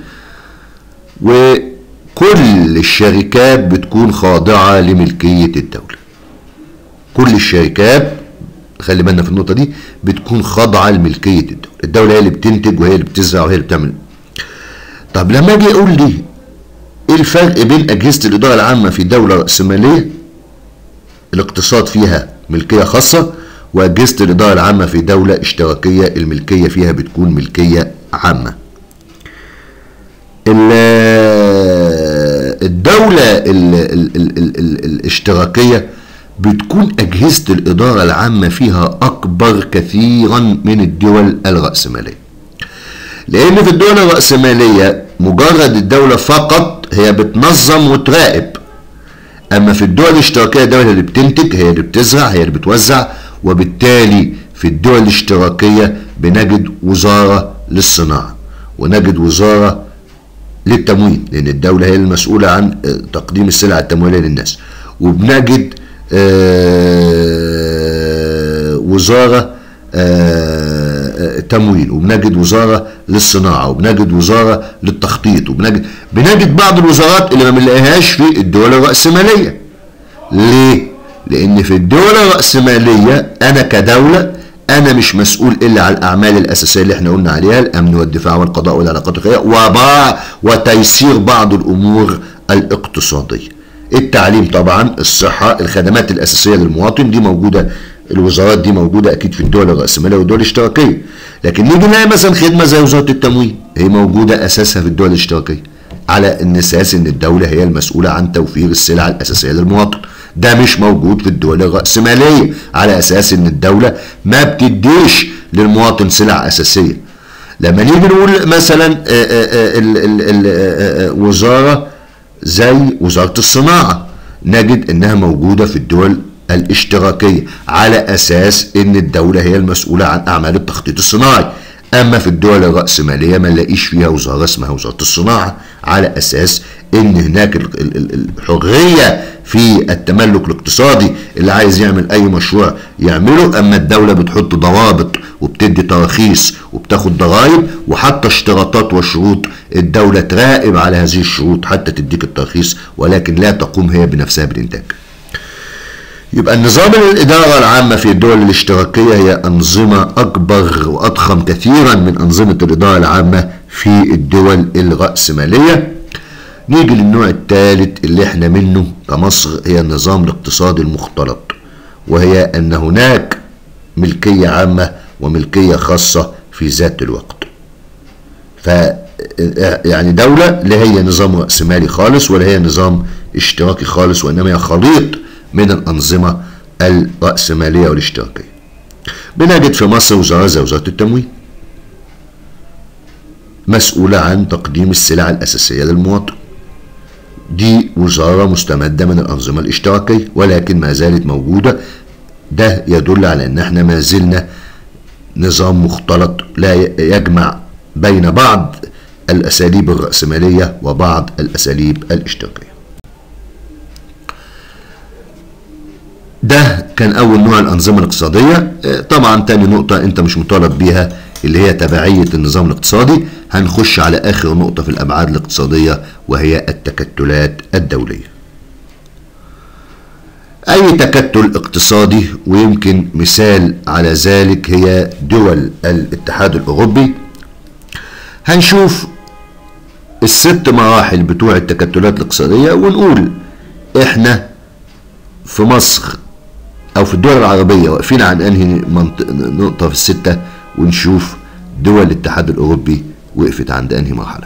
وكل الشركات بتكون خاضعة لملكية الدولة كل الشركات خلي بالنا في النقطة دي بتكون خاضعة لملكية الدولة الدولة هي اللي بتنتج وهي اللي بتزرع وهي اللي بتعمل طب لما اجي اقول لي ايه الفرق بين اجهزة الادارة العامة في دولة رأسمالية الاقتصاد فيها ملكية خاصة واجهزة الادارة العامة في دولة اشتراكية الملكية فيها بتكون ملكية عامة الدولة ال ال ال ال ال الاشتراكية بتكون أجهزة الإدارة العامة فيها أكبر كثيرا من الدول الرأسمالية لأن في الدول الرأسمالية مجرد الدولة فقط هي بتنظم وتراقب أما في الدول الاشتراكية الدولة اللي بتنتج هي اللي بتزرع هي اللي بتوزع وبالتالي في الدول الاشتراكية بنجد وزارة للصناعة ونجد وزارة للتموين لأن الدولة هي المسؤولة عن تقديم السلع التموينية للناس وبنجد وزارة تموين وبنجد وزارة للصناعة وبنجد وزارة للتخطيط وبنجد بنجد بعض الوزارات اللي ما بنلاقيهاش في الدول الرأسمالية ليه؟ لأن في الدول الرأسمالية أنا كدولة انا مش مسؤول الا على الاعمال الاساسيه اللي احنا قلنا عليها الامن والدفاع والقضاء والعلاقات الخارجيه وبعض وتيسير بعض الامور الاقتصاديه التعليم طبعا الصحه الخدمات الاساسيه للمواطن دي موجوده الوزارات دي موجوده اكيد في الدول الراسماليه والدول الاشتراكيه لكن نيجي نلاقي مثلا خدمه زي وزاره التموين هي موجوده اساسها في الدول الاشتراكيه على ان اساس ان الدوله هي المسؤوله عن توفير السلع الاساسيه للمواطن ده مش موجود في الدول الرأسمالية على أساس إن الدولة ما بتديش للمواطن سلع أساسية لما نيجي نقول مثلا وزارة زي وزارة الصناعة نجد إنها موجودة في الدول الاشتراكية على أساس إن الدولة هي المسؤولة عن أعمال التخطيط الصناعي أما في الدول الرأسمالية ما نلاقيش فيها وزارة اسمها وزارة الصناعة على أساس إن هناك الحرية في التملك الاقتصادي اللي عايز يعمل أي مشروع يعمله أما الدولة بتحط ضوابط وبتدي تراخيص وبتاخد ضرائب وحتى اشتراطات وشروط الدولة تراقب على هذه الشروط حتى تديك الترخيص ولكن لا تقوم هي بنفسها بالإنتاج. يبقى النظام الإدارة العامة في الدول الاشتراكية هي أنظمة أكبر وأضخم كثيرا من أنظمة الإدارة العامة في الدول الرأسمالية نيجي للنوع الثالث اللي احنا منه كمصر هي النظام الاقتصادي المختلط وهي أن هناك ملكية عامة وملكية خاصة في ذات الوقت ف يعني دولة لا هي نظام رأسمالي خالص ولا هي نظام اشتراكي خالص وإنما هي خليط من الأنظمة الرأسمالية والاشتراكية بنجد في مصر وزارة زي وزارة التموين مسؤولة عن تقديم السلع الأساسية للمواطن دي وزارة مستمدة من الأنظمة الاشتراكية ولكن ما زالت موجودة ده يدل على أن احنا ما زلنا نظام مختلط لا يجمع بين بعض الأساليب الرأسمالية وبعض الأساليب الاشتراكية ده كان أول نوع الأنظمة الاقتصادية طبعا تاني نقطة أنت مش مطالب بيها اللي هي تبعية النظام الاقتصادي هنخش على آخر نقطة في الأبعاد الاقتصادية وهي التكتلات الدولية أي تكتل اقتصادي ويمكن مثال على ذلك هي دول الاتحاد الأوروبي هنشوف الست مراحل بتوع التكتلات الاقتصادية ونقول احنا في مصر او في الدول العربية واقفين عن انهي نقطة في الستة ونشوف دول الاتحاد الاوروبي وقفت عند انهي مرحلة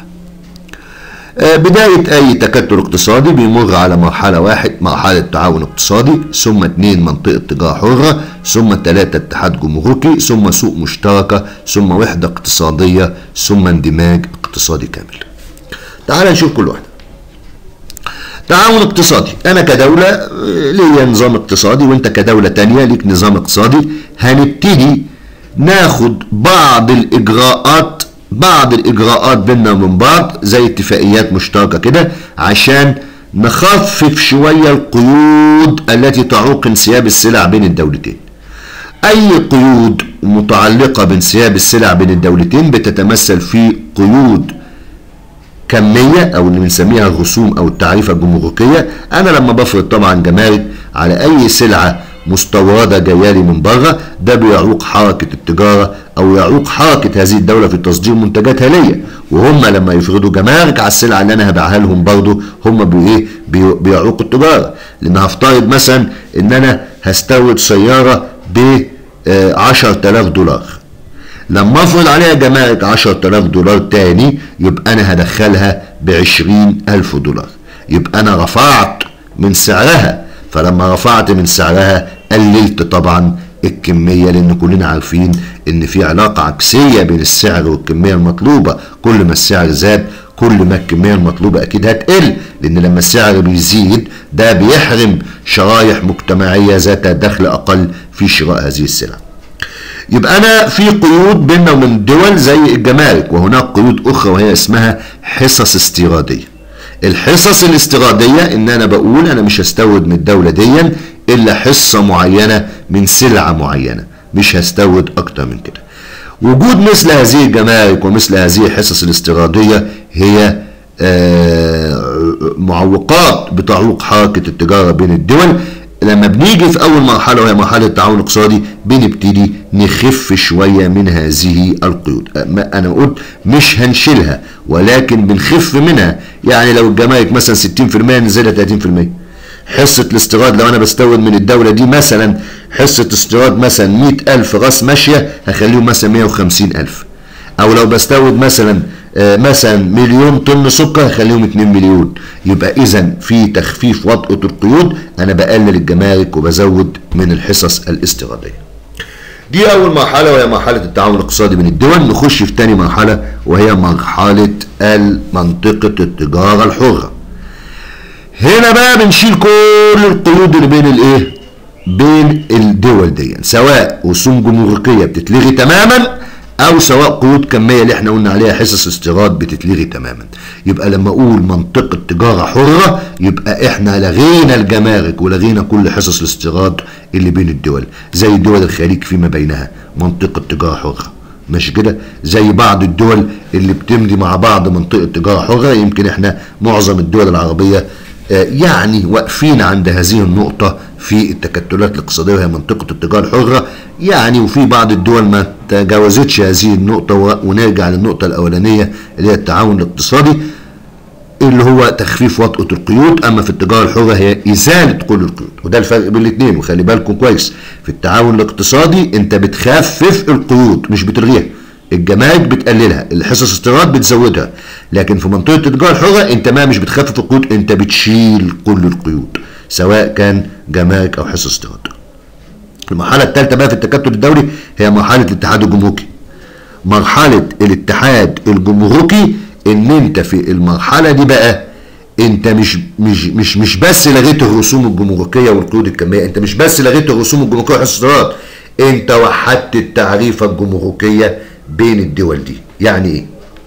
بداية أي تكتل اقتصادي بيمر على مرحلة واحد مرحلة تعاون اقتصادي ثم اثنين منطقة تجارة حرة ثم ثلاثة اتحاد جمركي ثم سوق مشتركة ثم وحدة اقتصادية ثم اندماج اقتصادي كامل تعال نشوف كل واحدة تعاون اقتصادي أنا كدولة ليا نظام اقتصادي وأنت كدولة تانية ليك نظام اقتصادي هنبتدي ناخد بعض الإجراءات بعض الإجراءات بيننا وبين بعض زي اتفاقيات مشتركة كده عشان نخفف شوية القيود التي تعوق انسياب السلع بين الدولتين أي قيود متعلقة بانسياب السلع بين الدولتين بتتمثل في قيود كمية أو اللي بنسميها الرسوم أو التعريفة الجمركية أنا لما بفرض طبعا جمارك على أي سلعة مستوردة جاية لي من بره ده بيعوق حركة التجارة أو يعوق حركة هذه الدولة في تصدير منتجاتها ليا وهم لما يفرضوا جمارك على السلعة اللي أنا هبيعها لهم برضه هم بإيه بيعوقوا التجارة لأن هفترض مثلا إن أنا هستورد سيارة ب 10000 دولار لما افرض عليها جمارك 10000 دولار تاني يبقى انا هدخلها ب 20000 دولار يبقى انا رفعت من سعرها فلما رفعت من سعرها قللت طبعا الكمية لأن كلنا عارفين إن في علاقة عكسية بين السعر والكمية المطلوبة كل ما السعر زاد كل ما الكمية المطلوبة أكيد هتقل لأن لما السعر بيزيد ده بيحرم شرايح مجتمعية ذات دخل أقل في شراء هذه السلع يبقى أنا في قيود بيننا وبين الدول زي الجمارك وهناك قيود أخرى وهي اسمها حصص استيرادية الحصص الاستيرادية ان انا بقول انا مش هستورد من الدولة دي الا حصة معينة من سلعة معينة مش هستورد اكتر من كده وجود مثل هذه الجمارك ومثل هذه الحصص الاستيرادية هي معوقات بتعوق حركة التجارة بين الدول لما بنيجي في اول مرحله وهي مرحله التعاون الاقتصادي بنبتدي نخف شويه من هذه القيود انا قلت مش هنشيلها ولكن بنخف منها يعني لو الجمارك مثلا 60% نزلها 30% حصة الاستيراد لو أنا بستورد من الدولة دي مثلا حصة استيراد مثلا 100000 راس ماشية هخليهم مثلا 150000 أو لو بستورد مثلا آه مثلا مليون طن سكر هخليهم 2 مليون يبقى إذا في تخفيف وطأة القيود أنا بقلل الجمارك وبزود من الحصص الاستيرادية. دي أول مرحلة وهي مرحلة التعاون الاقتصادي بين الدول نخش في تاني مرحلة وهي مرحلة منطقة التجارة الحرة. هنا بقى بنشيل كل القيود اللي بين الايه بين الدول دي سواء رسوم جمركيه بتتلغي تماما او سواء قيود كميه اللي احنا قلنا عليها حصص استيراد بتتلغي تماما يبقى لما اقول منطقه تجاره حره يبقى احنا لغينا الجمارك ولغينا كل حصص الاستيراد اللي بين الدول زي دول الخليج فيما بينها منطقه تجاره حره مش كده زي بعض الدول اللي بتمضي مع بعض منطقه تجاره حره يمكن احنا معظم الدول العربيه يعني واقفين عند هذه النقطة في التكتلات الاقتصادية وهي منطقة التجارة الحرة يعني وفي بعض الدول ما تجاوزتش هذه النقطة ونرجع للنقطة الأولانية اللي هي التعاون الاقتصادي اللي هو تخفيف وطأة القيود أما في التجارة الحرة هي إزالة كل القيود وده الفرق بين الاثنين وخلي بالكم كويس في التعاون الاقتصادي أنت بتخفف القيود مش بتلغيها الجمارك بتقللها الحصص استيراد بتزودها لكن في منطقه التجاره الحره انت ما مش بتخفف القيود انت بتشيل كل القيود سواء كان جمارك او حصص استيراد المرحله الثالثه بقى في التكتل الدولي هي مرحله الاتحاد الجمركي مرحله الاتحاد الجمركي ان انت في المرحله دي بقى انت مش مش مش مش بس لغيت الرسوم الجمركيه والقيود الكميه انت مش بس لغيت الرسوم الجمركيه والحصص الاستيراد انت وحدت التعريفه الجمركيه بين الدول دي يعني ايه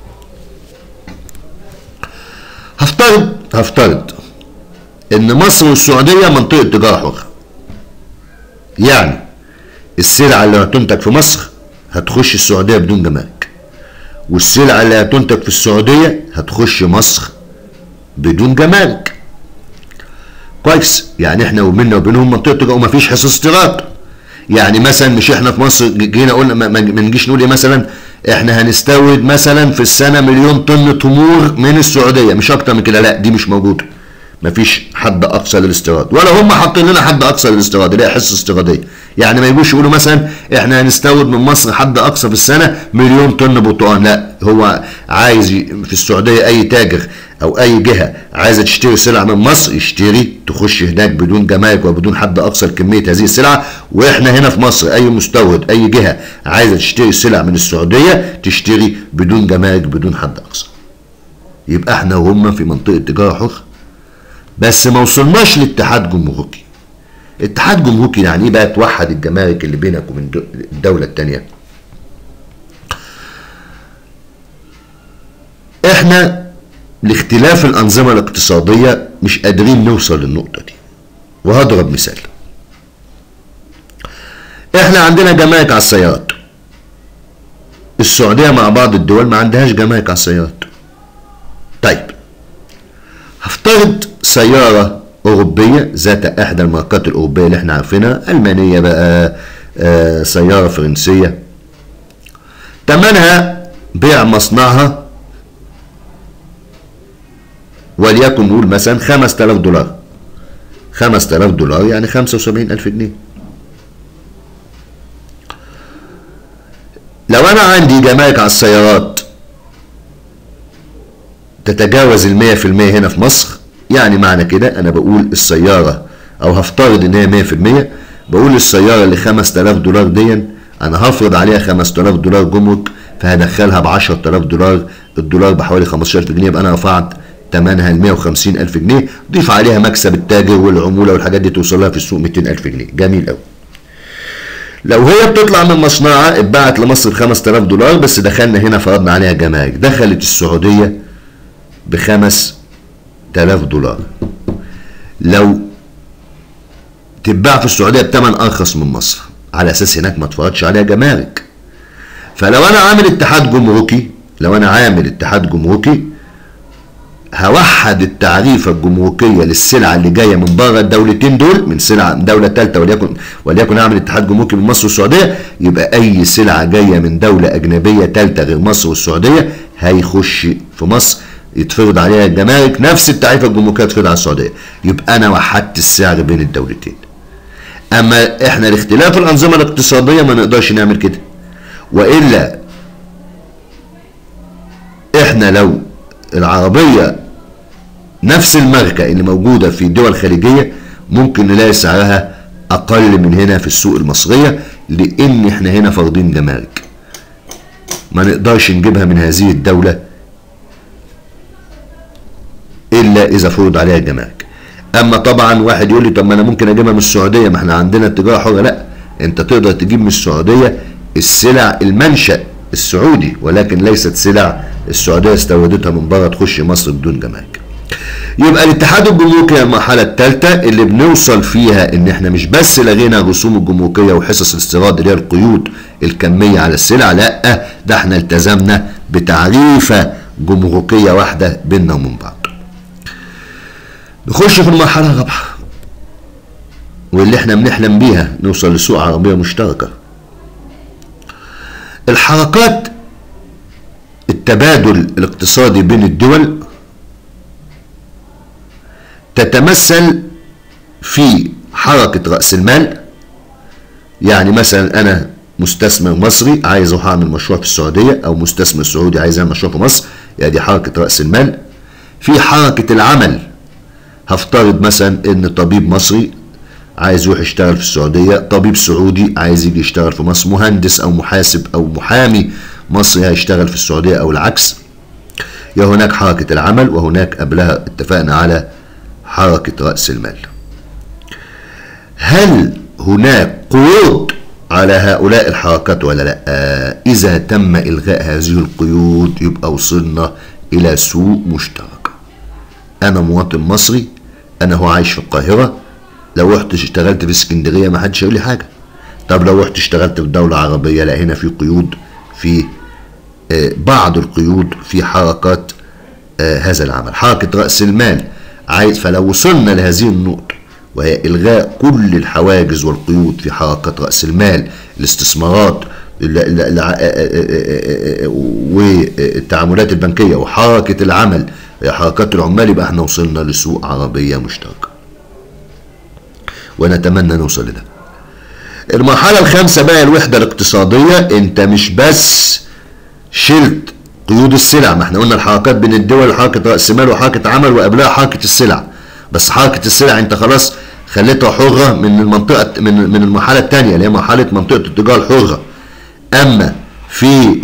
هفترض هفترض ان مصر والسعوديه منطقه تجاره حره يعني السلعه اللي هتنتج في مصر هتخش السعوديه بدون جمارك والسلعه اللي هتنتج في السعوديه هتخش مصر بدون جمارك كويس يعني احنا وبيننا وبينهم منطقه تجاره ومفيش حصص استيراد يعني مثلا مش احنا في مصر جينا قلنا ما نجيش نقول ايه مثلا احنا هنستورد مثلا في السنه مليون طن تمور من السعوديه مش اكتر من كده لا دي مش موجوده مفيش حد اقصى للاستيراد ولا هم حاطين لنا حد اقصى للاستيراد اللي هي حصه استيراديه يعني ما يجوش يقولوا مثلا احنا هنستورد من مصر حد اقصى في السنه مليون طن برتقال لا هو عايز في السعوديه اي تاجر او اي جهه عايزه تشتري سلعه من مصر يشتري تخش هناك بدون جمارك وبدون حد اقصى لكميه هذه السلعه واحنا هنا في مصر اي مستورد اي جهه عايزه تشتري سلع من السعوديه تشتري بدون جمارك بدون حد اقصى يبقى احنا وهم في منطقه تجاره حره بس ما وصلناش لاتحاد جمركي اتحاد جمركي يعني ايه بقى توحد الجمارك اللي بينك وبين الدوله الثانيه احنا لاختلاف الأنظمة الاقتصادية مش قادرين نوصل للنقطة دي وهضرب مثال احنا عندنا جمارك على السيارات السعودية مع بعض الدول ما عندهاش جمارك على السيارات طيب هفترض سيارة أوروبية ذات إحدى الماركات الأوروبية اللي احنا عارفينها ألمانية بقى آه سيارة فرنسية تمنها بيع مصنعها وليكن نقول مثلا 5000 دولار 5000 دولار يعني 75000 جنيه لو انا عندي جمارك على السيارات تتجاوز المية في المية هنا في مصر يعني معنى كده انا بقول السيارة او هفترض ان هي مية في المية بقول السيارة اللي 5000 دولار دي انا هفرض عليها 5000 دولار جمرك فهدخلها ب 10000 دولار الدولار بحوالي 15000 جنيه يبقى انا رفعت ثمنها ال 150 ألف جنيه ضيف عليها مكسب التاجر والعمولة والحاجات دي توصل لها في السوق 200 ألف جنيه جميل قوي لو هي بتطلع من مصنعها اتباعت لمصر ب 5000 دولار بس دخلنا هنا فرضنا عليها جمارك دخلت السعودية ب 5000 دولار لو تتباع في السعودية بثمن أرخص من مصر على أساس هناك ما اتفرضش عليها جمارك فلو أنا عامل اتحاد جمركي لو أنا عامل اتحاد جمركي هوحد التعريفة الجمركية للسلع اللي جاية من بره الدولتين دول من سلعة من دولة ثالثة وليكن وليكن أعمل اتحاد جمركي بين مصر والسعودية يبقى أي سلعة جاية من دولة أجنبية ثالثة غير مصر والسعودية هيخش في مصر يتفرض عليها الجمارك نفس التعريفة الجمركية تفرض على السعودية يبقى أنا وحدت السعر بين الدولتين أما إحنا لاختلاف الأنظمة الاقتصادية ما نقدرش نعمل كده وإلا إحنا لو العربية نفس الماركة اللي موجودة في دول خارجية ممكن نلاقي سعرها أقل من هنا في السوق المصرية لأن إحنا هنا فارضين جمارك ما نقدرش نجيبها من هذه الدولة إلا إذا فرض عليها جمارك أما طبعا واحد يقول لي طب ما أنا ممكن أجيبها من السعودية ما إحنا عندنا تجارة حرة لا أنت تقدر تجيب من السعودية السلع المنشأ السعودي ولكن ليست سلع السعودية استوردتها من بره تخش مصر بدون جمارك يبقى الاتحاد الجمركي هي المرحلة الثالثة اللي بنوصل فيها ان احنا مش بس لغينا الرسوم الجمركية وحصص الاستيراد اللي هي القيود الكمية على السلع لا ده احنا التزمنا بتعريفة جمركية واحدة بيننا ومن بعض نخش في المرحلة الرابعة واللي احنا بنحلم بيها نوصل لسوق عربية مشتركة الحركات التبادل الاقتصادي بين الدول تتمثل في حركة رأس المال يعني مثلا أنا مستثمر مصري عايز أروح أعمل مشروع في السعودية أو مستثمر سعودي عايز يعمل مشروع في مصر يعني دي حركة رأس المال في حركة العمل هفترض مثلا إن طبيب مصري عايز يروح يشتغل في السعودية طبيب سعودي عايز يجي يشتغل في مصر مهندس أو محاسب أو محامي مصري هيشتغل في السعودية أو العكس يا هناك حركة العمل وهناك قبلها اتفقنا على حركة رأس المال هل هناك قيود على هؤلاء الحركات ولا لا إذا تم إلغاء هذه القيود يبقى وصلنا إلى سوق مشترك أنا مواطن مصري أنا هو عايش في القاهرة لو رحت اشتغلت في اسكندرية ما حدش يقول لي حاجة طب لو رحت اشتغلت في دولة عربية لا هنا في قيود في بعض القيود في حركات هذا العمل حركة رأس المال عايز فلو وصلنا لهذه النقطة وهي إلغاء كل الحواجز والقيود في حركة رأس المال الاستثمارات والتعاملات البنكية وحركة العمل حركات العمال يبقى احنا وصلنا لسوق عربية مشتركة ونتمنى نوصل لده المرحلة الخامسة بقى الوحدة الاقتصادية انت مش بس شلت قيود السلع ما احنا قلنا الحركات بين الدول حركة رأس مال وحركة عمل وقبلها حركة السلع بس حركة السلع انت خلاص خليتها حرة من المنطقة من من المرحلة الثانية اللي هي مرحلة منطقة التجارة الحرة أما في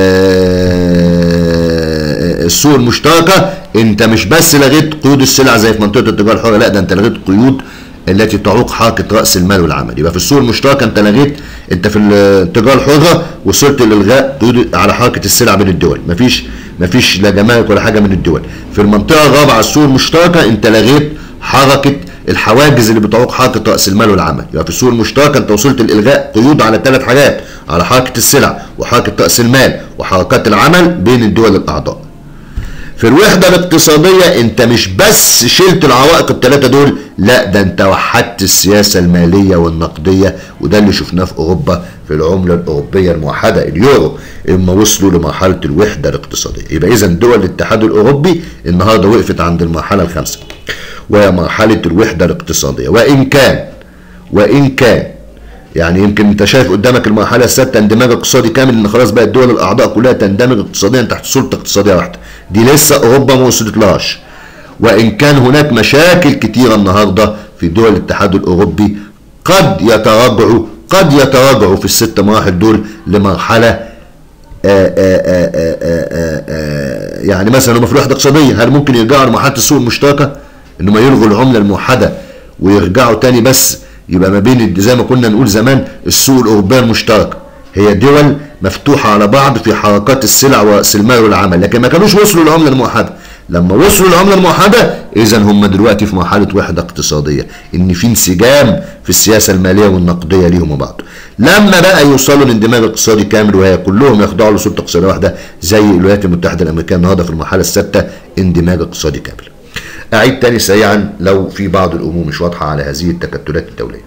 السوق المشتركة انت مش بس لغيت قيود السلع زي في منطقة التجارة الحرة لا ده انت لغيت قيود التي تعوق حركة رأس المال والعمل يبقى في السوق المشتركة انت لغيت انت في التجارة الحرة وصلت لإلغاء قيود على حركة السلع بين الدول مفيش مفيش لا جمارك ولا حاجة من الدول في المنطقة الرابعة السوق المشتركة انت لغيت حركة الحواجز اللي بتعوق حركة رأس المال والعمل يبقى في السوق المشتركة انت وصلت لإلغاء قيود على ثلاث حاجات على حركة السلع وحركة رأس المال وحركات العمل بين الدول الأعضاء في الوحدة الاقتصادية انت مش بس شلت العوائق الثلاثة دول لا ده انت وحدت السياسة المالية والنقدية وده اللي شفناه في اوروبا في العملة الاوروبية الموحدة اليورو اما وصلوا لمرحلة الوحدة الاقتصادية يبقى اذا دول الاتحاد الاوروبي النهاردة وقفت عند المرحلة الخامسة وهي مرحلة الوحدة الاقتصادية وان كان وان كان يعني يمكن انت شايف قدامك المرحله السادسه اندماج اقتصادي كامل ان خلاص بقى الدول الاعضاء كلها تندمج اقتصاديا تحت سلطه اقتصاديه واحده دي لسه اوروبا ما وصلتلهاش وان كان هناك مشاكل كتيره النهارده في دول الاتحاد الاوروبي قد يتراجعوا قد يتراجعوا في الست مراحل دول لمرحله آآ آآ آآ يعني مثلا هم في الوحده الاقتصاديه هل ممكن يرجعوا لمرحله السوق المشتركه ان هم يلغوا العمله الموحده ويرجعوا تاني بس يبقى ما بين زي ما كنا نقول زمان السوق الاوروبيه المشتركه هي دول مفتوحه على بعض في حركات السلع ورأس المال والعمل لكن ما كانوش وصلوا للعمله الموحده لما وصلوا للعمله الموحده اذا هم دلوقتي في مرحله وحده اقتصاديه ان في انسجام في السياسه الماليه والنقديه ليهم وبعض لما بقى يوصلوا لاندماج اقتصادي كامل وهي كلهم يخضعوا لسلطه اقتصاديه واحده زي الولايات المتحده الامريكيه النهارده في المرحله السادسه اندماج اقتصادي كامل اعيد تاني سريعا لو في بعض الامور مش واضحه على هذه التكتلات الدوليه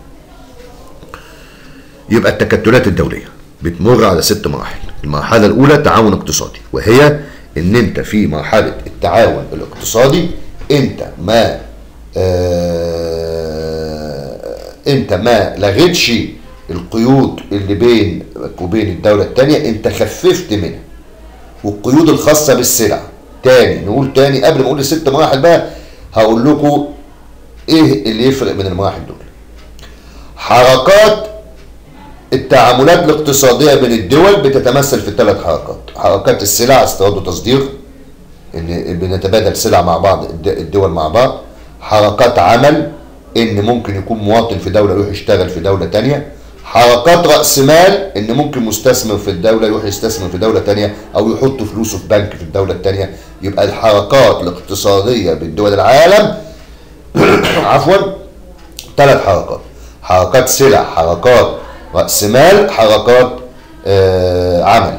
يبقى التكتلات الدوليه بتمر على ست مراحل المرحله الاولى تعاون اقتصادي وهي ان انت في مرحله التعاون الاقتصادي انت ما آه انت ما لغيتش القيود اللي بينك وبين الدوله الثانيه انت خففت منها والقيود الخاصه بالسلع تاني نقول تاني قبل ما اقول الست مراحل بقى هقول لكم ايه اللي يفرق من المراحل دول حركات التعاملات الاقتصادية بين الدول بتتمثل في ثلاث حركات حركات السلع استيراد وتصدير ان بنتبادل سلع مع بعض الدول مع بعض حركات عمل ان ممكن يكون مواطن في دولة يروح يشتغل في دولة تانية حركات رأس مال ان ممكن مستثمر في الدولة يروح يستثمر في دولة تانية او يحط فلوسه في بنك في الدولة التانية يبقى الحركات الاقتصادية بين دول العالم عفوا ثلاث حركات حركات سلع حركات رأس مال حركات آه عمل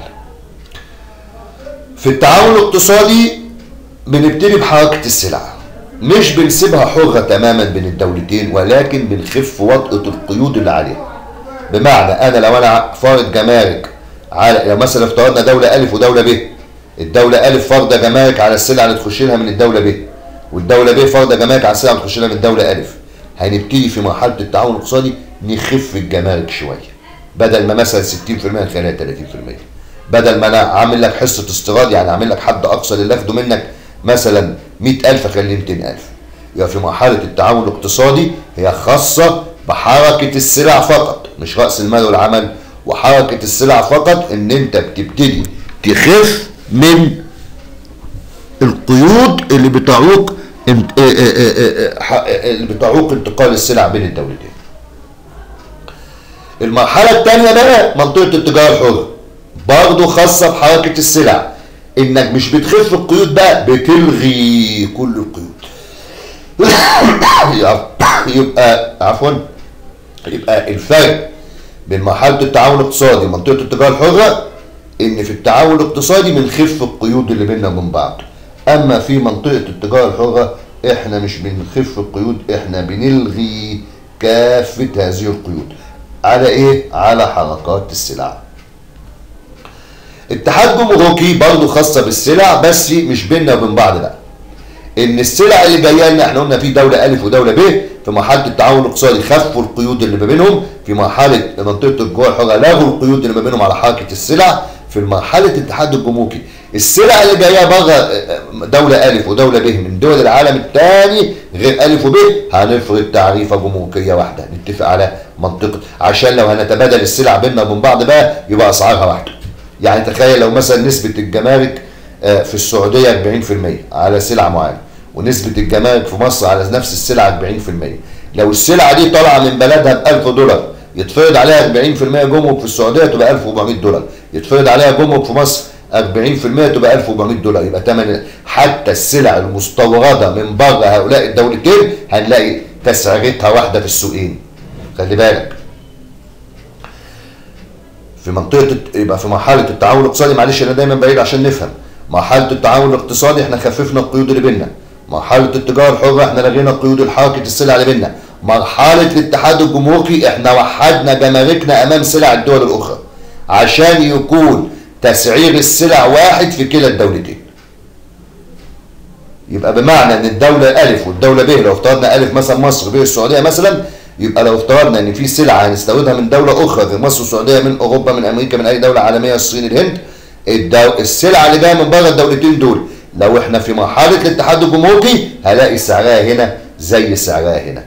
في التعاون الاقتصادي بنبتدي بحركة السلع مش بنسيبها حرة تماما بين الدولتين ولكن بنخف وطأة القيود اللي عليها بمعنى انا لو انا فارض جمارك على لو مثلا افترضنا دولة ألف ودولة ب الدولة ألف فرض جمارك على السلع اللي تخش لها من الدولة ب والدولة ب فرض جمارك على السلع اللي تخش لها من الدولة ألف هنبتدي في مرحلة التعاون الاقتصادي نخف الجمارك شوية بدل ما مثلا 60% نخليها 30% بدل ما انا عامل لك حصة استيراد يعني عامل لك حد اقصى اللي اخده منك مثلا 100000 اخليه 200000 يبقى في مرحلة التعاون الاقتصادي هي خاصة بحركة السلع فقط مش رأس المال والعمل وحركة السلع فقط ان انت بتبتدي تخف من القيود اللي بتعوق اللي بتعوق انتقال السلع بين الدولتين المرحلة الثانية بقى منطقة التجارة الحرة برضه خاصة بحركة السلع انك مش بتخف القيود بقى بتلغي كل القيود يبقى عفوا يبقى الفرق بين مرحلة التعاون الاقتصادي ومنطقة التجارة الحرة ان في التعاون الاقتصادي بنخف القيود اللي بيننا وبين بعض اما في منطقة التجارة الحرة احنا مش بنخف القيود احنا بنلغي كافة هذه القيود على ايه على حركات السلع اتحاد جمركي برضه خاصة بالسلع بس مش بيننا وبين بعض بقى ان السلع اللي جايه لنا احنا قلنا في دوله الف ودوله ب في مرحله التعاون الاقتصادي خفوا القيود اللي ما بينهم في مرحله منطقه الجوع الحره لغوا القيود اللي ما بينهم على حركه السلع في مرحله الاتحاد الجمركي السلع اللي جايه بره دوله الف ودوله ب من دول العالم الثاني غير الف وب هنفرض تعريفه جمركيه واحده نتفق على منطقه عشان لو هنتبادل السلع بيننا وبين بعض بقى يبقى اسعارها واحده يعني تخيل لو مثلا نسبه الجمارك في السعوديه 40% على سلعه معينه ونسبة الجمارك في مصر على نفس السلعة 40% لو السلعة دي طالعة من بلدها ب 1000 دولار يتفرض عليها 40% جمرك في السعودية تبقى 1400 دولار يتفرض عليها جمرك في مصر 40% تبقى 1400 دولار يبقى ثمن حتى السلع المستوردة من بره هؤلاء الدولتين هنلاقي تسعيرتها واحدة في السوقين خلي بالك في منطقة يبقى في مرحلة التعاون الاقتصادي معلش أنا دايما بعيد عشان نفهم مرحلة التعاون الاقتصادي احنا خففنا القيود اللي بيننا مرحلة التجارة الحرة احنا لغينا قيود الحركة السلع اللي بيننا مرحلة الاتحاد الجمركي احنا وحدنا جماركنا امام سلع الدول الاخرى عشان يكون تسعير السلع واحد في كلا الدولتين يبقى بمعنى ان الدولة الف والدولة ب لو افترضنا الف مثلا مصر ب السعودية مثلا يبقى لو افترضنا ان في سلعة هنستوردها من دولة اخرى غير مصر والسعودية من اوروبا من امريكا من اي دولة عالمية الصين الهند الدو... السلعة اللي جاية من بره الدولتين دول لو احنا في مرحلة الاتحاد الجمركي هلاقي سعرها هنا زي سعرها هنا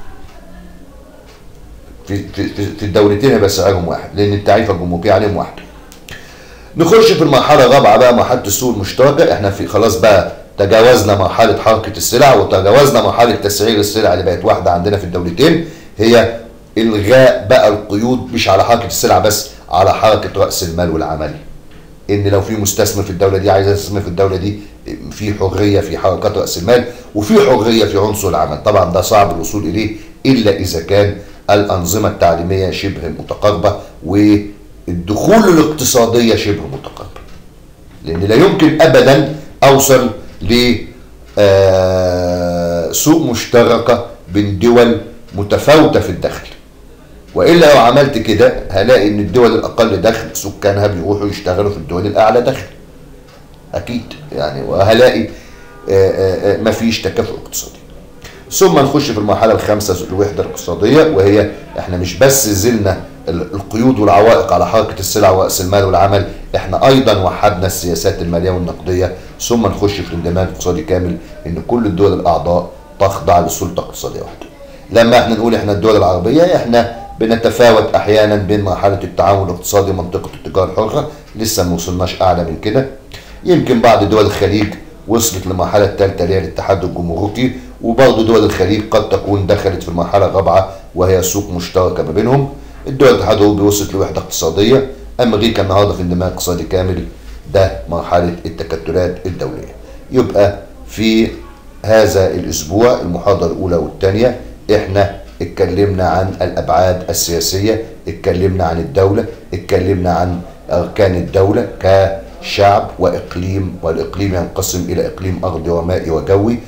في, في, في الدولتين هيبقى سعرهم واحد لان التعريفة الجمركية عليهم واحدة نخش في المرحلة الرابعة بقى مرحلة السوق المشتركة احنا في خلاص بقى تجاوزنا مرحلة حركة السلع وتجاوزنا مرحلة تسعير السلع اللي بقت واحدة عندنا في الدولتين هي الغاء بقى القيود مش على حركة السلع بس على حركة رأس المال والعمل ان لو في مستثمر في الدوله دي عايز يستثمر في الدوله دي في حريه في حركات راس المال وفي حريه في عنصر العمل طبعا ده صعب الوصول اليه الا اذا كان الانظمه التعليميه شبه متقاربه والدخول الاقتصاديه شبه متقاربه لان لا يمكن ابدا اوصل آه، سوق مشتركه بين دول متفاوته في الدخل والا لو عملت كده هلاقي ان الدول الاقل دخل سكانها بيروحوا يشتغلوا في الدول الاعلى دخل اكيد يعني وهلاقي آه، آه، آه، مفيش تكافؤ اقتصادي ثم نخش في المرحله الخامسه الوحده الاقتصاديه وهي احنا مش بس زلنا ال- القيود والعوائق على حركه السلع ورأس المال والعمل احنا ايضا وحدنا السياسات الماليه والنقديه ثم نخش في الاندماج الاقتصادي كامل ان كل الدول الاعضاء تخضع لسلطه اقتصاديه واحده لما احنا نقول احنا الدول العربيه احنا بنتفاوت احيانا بين مرحله التعاون الاقتصادي ومنطقه التجاره الحره لسه ما وصلناش اعلى من كده يمكن بعض دول الخليج وصلت للمرحله الثالثه اللي هي الاتحاد الجمركي وبرضه دول الخليج قد تكون دخلت في المرحله الرابعه وهي سوق مشتركه ما بينهم الدول الاتحاد الاوروبي وصلت لوحده اقتصاديه امريكا النهارده في اندماج اقتصادي كامل ده مرحله التكتلات الدوليه يبقى في هذا الاسبوع المحاضره الاولى والثانيه احنا اتكلمنا عن الابعاد السياسيه اتكلمنا عن الدوله اتكلمنا عن اركان الدوله كشعب واقليم والاقليم ينقسم الى اقليم ارضي ومائي وجوي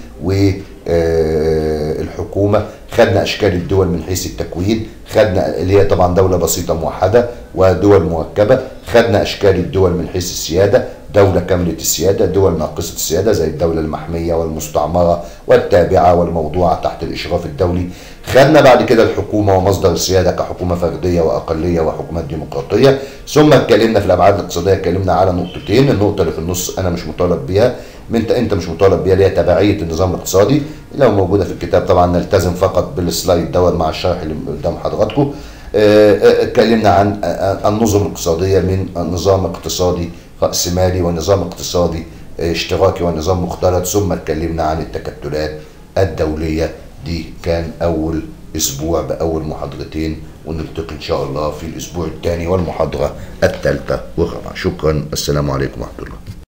والحكومه خدنا اشكال الدول من حيث التكوين خدنا اللي هي طبعا دوله بسيطه موحده ودول مركبه خدنا اشكال الدول من حيث السياده دولة كاملة السيادة دول ناقصة السيادة زي الدولة المحمية والمستعمرة والتابعة والموضوعة تحت الإشراف الدولي خدنا بعد كده الحكومة ومصدر السيادة كحكومة فردية وأقلية وحكومات ديمقراطية ثم اتكلمنا في الأبعاد الاقتصادية اتكلمنا على نقطتين النقطة اللي في النص أنا مش مطالب بيها انت انت مش مطالب بيها اللي هي تبعيه النظام الاقتصادي لو موجوده في الكتاب طبعا نلتزم فقط بالسلايد دوت مع الشرح اللي قدام حضراتكم آه، آه، اتكلمنا عن آه، آه، النظم الاقتصاديه من نظام اقتصادي راسمالي ونظام اقتصادي آه، اشتراكي ونظام مختلط ثم اتكلمنا عن التكتلات الدوليه دي كان اول اسبوع باول محاضرتين ونلتقي ان شاء الله في الاسبوع الثاني والمحاضره الثالثه والرابعه شكرا السلام عليكم ورحمه الله